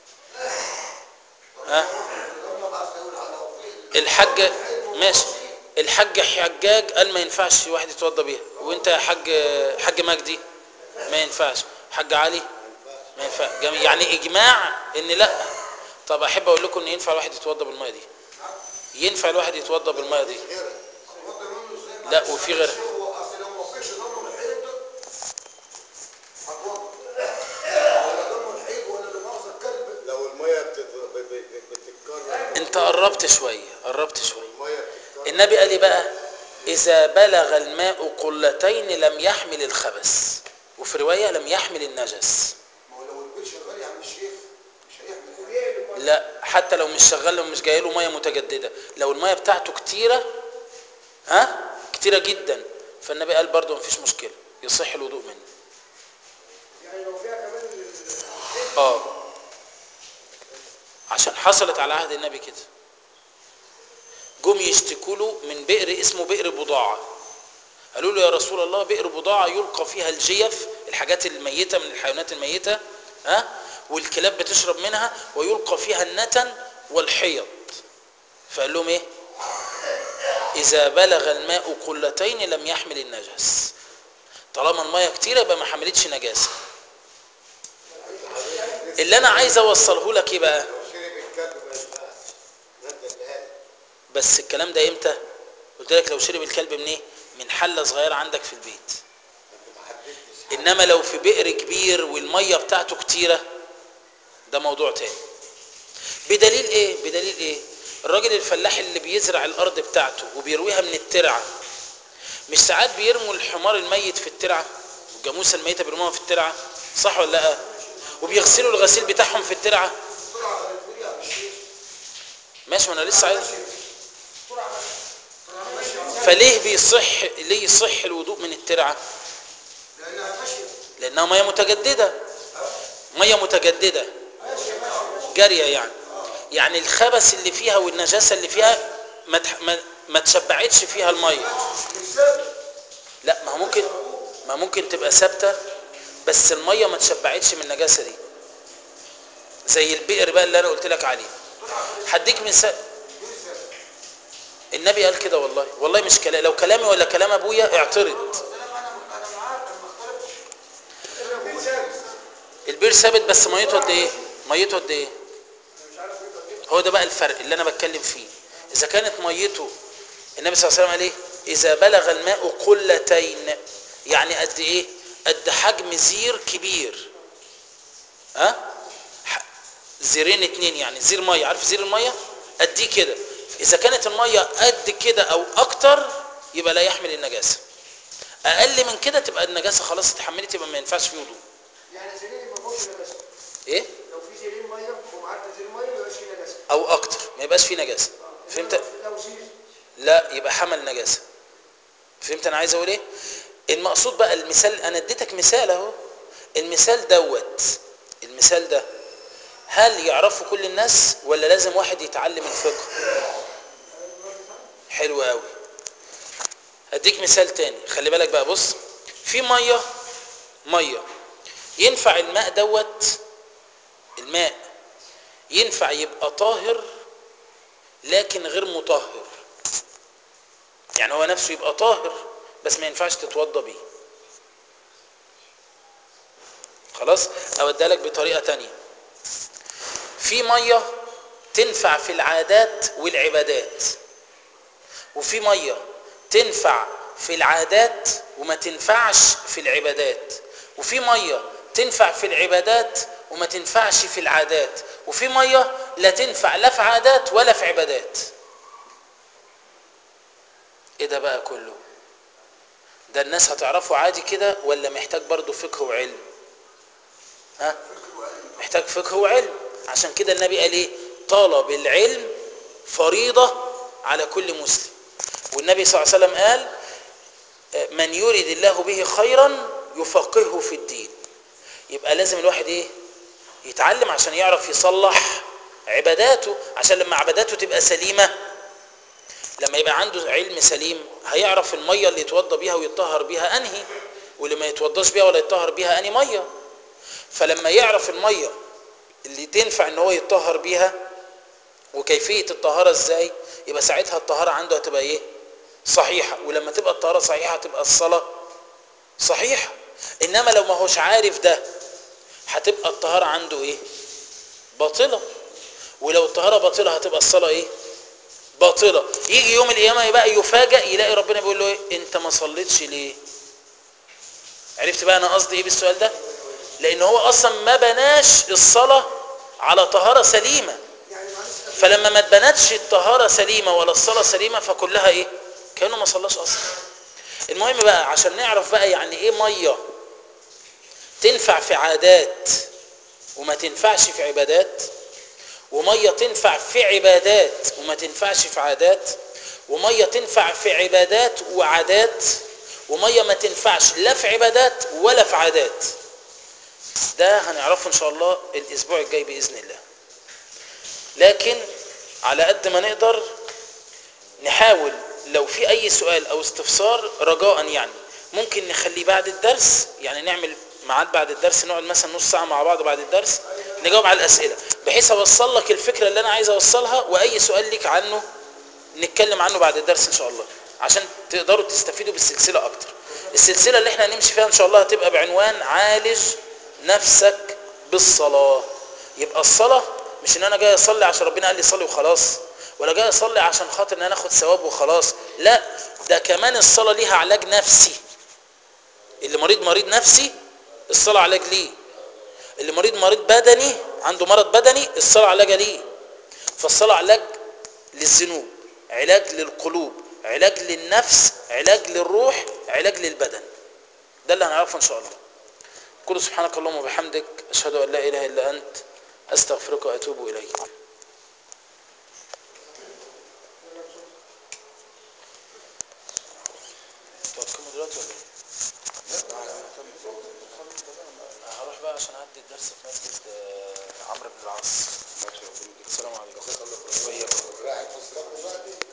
ها لما بقى يقول على وفي الحاج ماشي الحاج حجاج قال ما ينفعش واحد يتوضى بيها وانت يا حاج حاج مجدي ما ينفعش حاج علي ما ينفع جميع يعني اجماع ان لا طب احب اقول لكم ان ينفع الواحد يتوضى بالميه دي ينفع الواحد يتوضى بالميه دي هتوضى منه ازاي لا، وفي غيرها. الشيخ هو اصل لو ما فيش دم الحيض هتوضى ولا دم الحيض ولا اللي مؤاخذه الكلب لو الميه بتت- ب- ب- ب- بتتكرر انت قربت شويه قربت شويه الميه بتتكرر النبي قال لي بقى اذا بلغ الماء قلتين لم يحمل الخبث وفي روايه لم يحمل النجس ما هو لو البيت شغال يا عم الشيخ مش هيحمل حاجه وبيقلب مية. لا حتى لو مش شغال لو مش جاي له ميه متجدده لو الميه بتاعته كتيره ها كتيره جدا فالنبي قال برضه مفيش مشكله يصح الوضوء منه يعني لو فيها كمان ال- اه عشان حصلت على عهد النبي كده جم يشتكوا له من بئر اسمه بئر بضاعه قالوا له يا رسول الله بئر بضاعه يلقى فيها الجيف الحاجات الميته من الحيوانات الميته ها والكلاب بتشرب منها ويلقى فيها النتن والحيض فقال لهم ايه اذا بلغ الماء قلتين لم يحمل النجس طالما الميه كتيره يبقى ما حملتش نجاسه اللي انا عايز اوصله لك ايه بقى لو شرب الكلب ما ينفعش ما انت اللي قال بس الكلام ده امتى قلت لك لو شرب الكلب من ايه من حله صغيره عندك في البيت انت ما حددتش حاجة. انما لو في بئر كبير والميه بتاعته كتيره ده موضوع تاني بدليل ايه بدليل ايه الراجل الفلاح اللي بيزرع الارض بتاعته وبيرويها من الترعه مش ساعات بيرموا الحمار الميت في الترعه والجاموسه الميته بيرموها في الترعه صح ولا لا وبيغسلوا الغسيل بتاعهم في الترعه طلع على الفيل يا عم الشيخ ماشي ما انا لسه عايز طلع ماشي فليه بيصح ليه يصح الوضوء من الترعه لانها ماشيه لانها ميه متجدده ميه متجدده جاريه يعني يعني الخبث اللي فيها والنجاسه اللي فيها ما تح- ما, ما تشبعتش فيها الميه مش ثابت لا ما هو ممكن ما ممكن تبقى ثابته بس الميه ما تشبعتش من النجاسه دي زي البئر بقى اللي انا قلت لك عليه هديك مثال النبي قال كده والله والله مش كلام لو كلامي ولا كلام ابويا اعترض انا انا انا معاك انا ما اختلفتش البيت ثابت البير ثابت بس ميته قد ايه ميته قد ايه انا مش عارف ايه قد هو ده بقى الفرق اللي انا بتكلم فيه اذا كانت ميته النبي صلى الله عليه وسلم قال ايه اذا بلغ الماء قلتين يعني قد ايه قد حجم زير كبير ها ح- زيرين اتنين يعني زير ميه عارف زير الميه قد كده اذا كانت الميه قد كده او اكتر يبقى لا يحمل النجاسه اقل من كده تبقى النجاسه خلاص اتحملت يبقى ما ينفعش فيه وضوء يعني زيرين ما فيهوش نجاسه ايه لو في زيرين ميه ومعدي زيرين ميه ما يبقاش فيه نجاسه او اكتر ما يبقاش فيه نجاسه فهمت لو- لو زير لا يبقى حمل نجاسه فهمت انا عايز اقول ايه المقصود بقى المثال انا اديتك مثال اهو المثال دوت المثال ده هل يعرفه كل الناس ولا لازم واحد يتعلم الفقه حلو قوي هديك مثال تاني خلي بالك بقى بص في ميه ميه ينفع الماء دوت الماء ينفع يبقى طاهر لكن غير مطهر يعني هو نفسه يبقى طاهر بس ما ينفعش تتوضى بيه خلاص اوديها لك بطريقه تانية في ميه تنفع في العادات والعبادات وفي ميه تنفع في العادات وما تنفعش في العبادات وفي ميه تنفع في العبادات وما تنفعش في العادات وفي ميه لا تنفع لا في عادات ولا في عبادات ايه ده بقى كله ده الناس هتعرفه عادي كده ولا محتاج برضه فقه وعلم ها محتاج فقه وعلم عشان كده النبي قال ايه طلب العلم فريضة على كل مسلم والنبي صلى الله عليه وسلم قال من يريد الله به خيرا يفقهه في الدين يبقى لازم الواحد ايه يتعلم عشان يعرف يصلح عباداته عشان لما عباداته تبقى سليمة لما يبقى عنده علم سليم هيعرف المية اللي يتوضى بيها ويتطهر بيها انهي واللي ما يتوضاش بيها ولا يتطهر بيها انهي مية فلما يعرف المية اللي تنفع ان هو يتطهر بيها وكيفية الطهارة ازاي يبقى ساعتها الطهارة عنده هتبقى ايه صحيحة ولما تبقى الطهارة صحيحة تبقى الصلاة صحيحة انما لو ما هوش عارف ده هتبقى الطهارة عنده ايه باطلة ولو الطهارة باطلة هتبقى الصلاة ايه باطلة يجي يوم القيامة يبقى يفاجئ يلاقي ربنا بيقول له ايه انت ما صليتش ليه عرفت بقى انا قصدي ايه بالسؤال ده لان هو اصلا ما بناش الصلاة على طهارة سليمة يعني معلش فلما ما اتبنتش الطهارة سليمة ولا الصلاة سليمة فكلها ايه كانه ما صلاش اصلا المهم بقى عشان نعرف بقى يعني ايه مية تنفع في عادات وما تنفعش في عبادات ومية تنفع في عبادات وما تنفعش في عادات ومية تنفع في عبادات وعادات ومية ما تنفعش لا في عبادات ولا في عادات ده هنعرفه ان شاء الله الاسبوع الجاي باذن الله لكن على قد ما نقدر نحاول لو في اي سؤال او استفسار رجاء يعني ممكن نخليه بعد الدرس يعني نعمل ميعاد بعد الدرس نقعد مثلا نص ساعه مع بعض بعد الدرس نجاوب على الاسئله بحيث اوصل لك الفكره اللي انا عايز اوصلها واي سؤال ليك عنه نتكلم عنه بعد الدرس ان شاء الله عشان تقدروا تستفيدوا بالسلسله اكتر السلسله اللي احنا هنمشي فيها ان شاء الله هتبقى بعنوان عالج نفسك بالصلاه يبقى الصلاه مش ان انا جاي اصلي عشان ربنا قال لي صلي وخلاص ولا جاي اصلي عشان خاطر ان انا اخد ثواب وخلاص لا ده كمان الصلاه ليها علاج نفسي اللي مريض مريض نفسي الصلاه علاج ليه اللي مريض مريض بدني عنده مرض بدني الصلاه علاج ليه فالصلاه علاج للذنوب علاج للقلوب علاج للنفس علاج للروح علاج للبدن ده اللي هنعرفه ان شاء الله قل سبحانك اللهم وبحمدك اشهد ان لا اله الا انت استغفرك واتوب اليك انتوا هتقوموا دلوقتي ولا ايه؟ هروح بقى عشان اعدي الدرس في مسجد آه، عمرو بن العاص السلام عليكم وإياكم رايح في الصف دلوقتي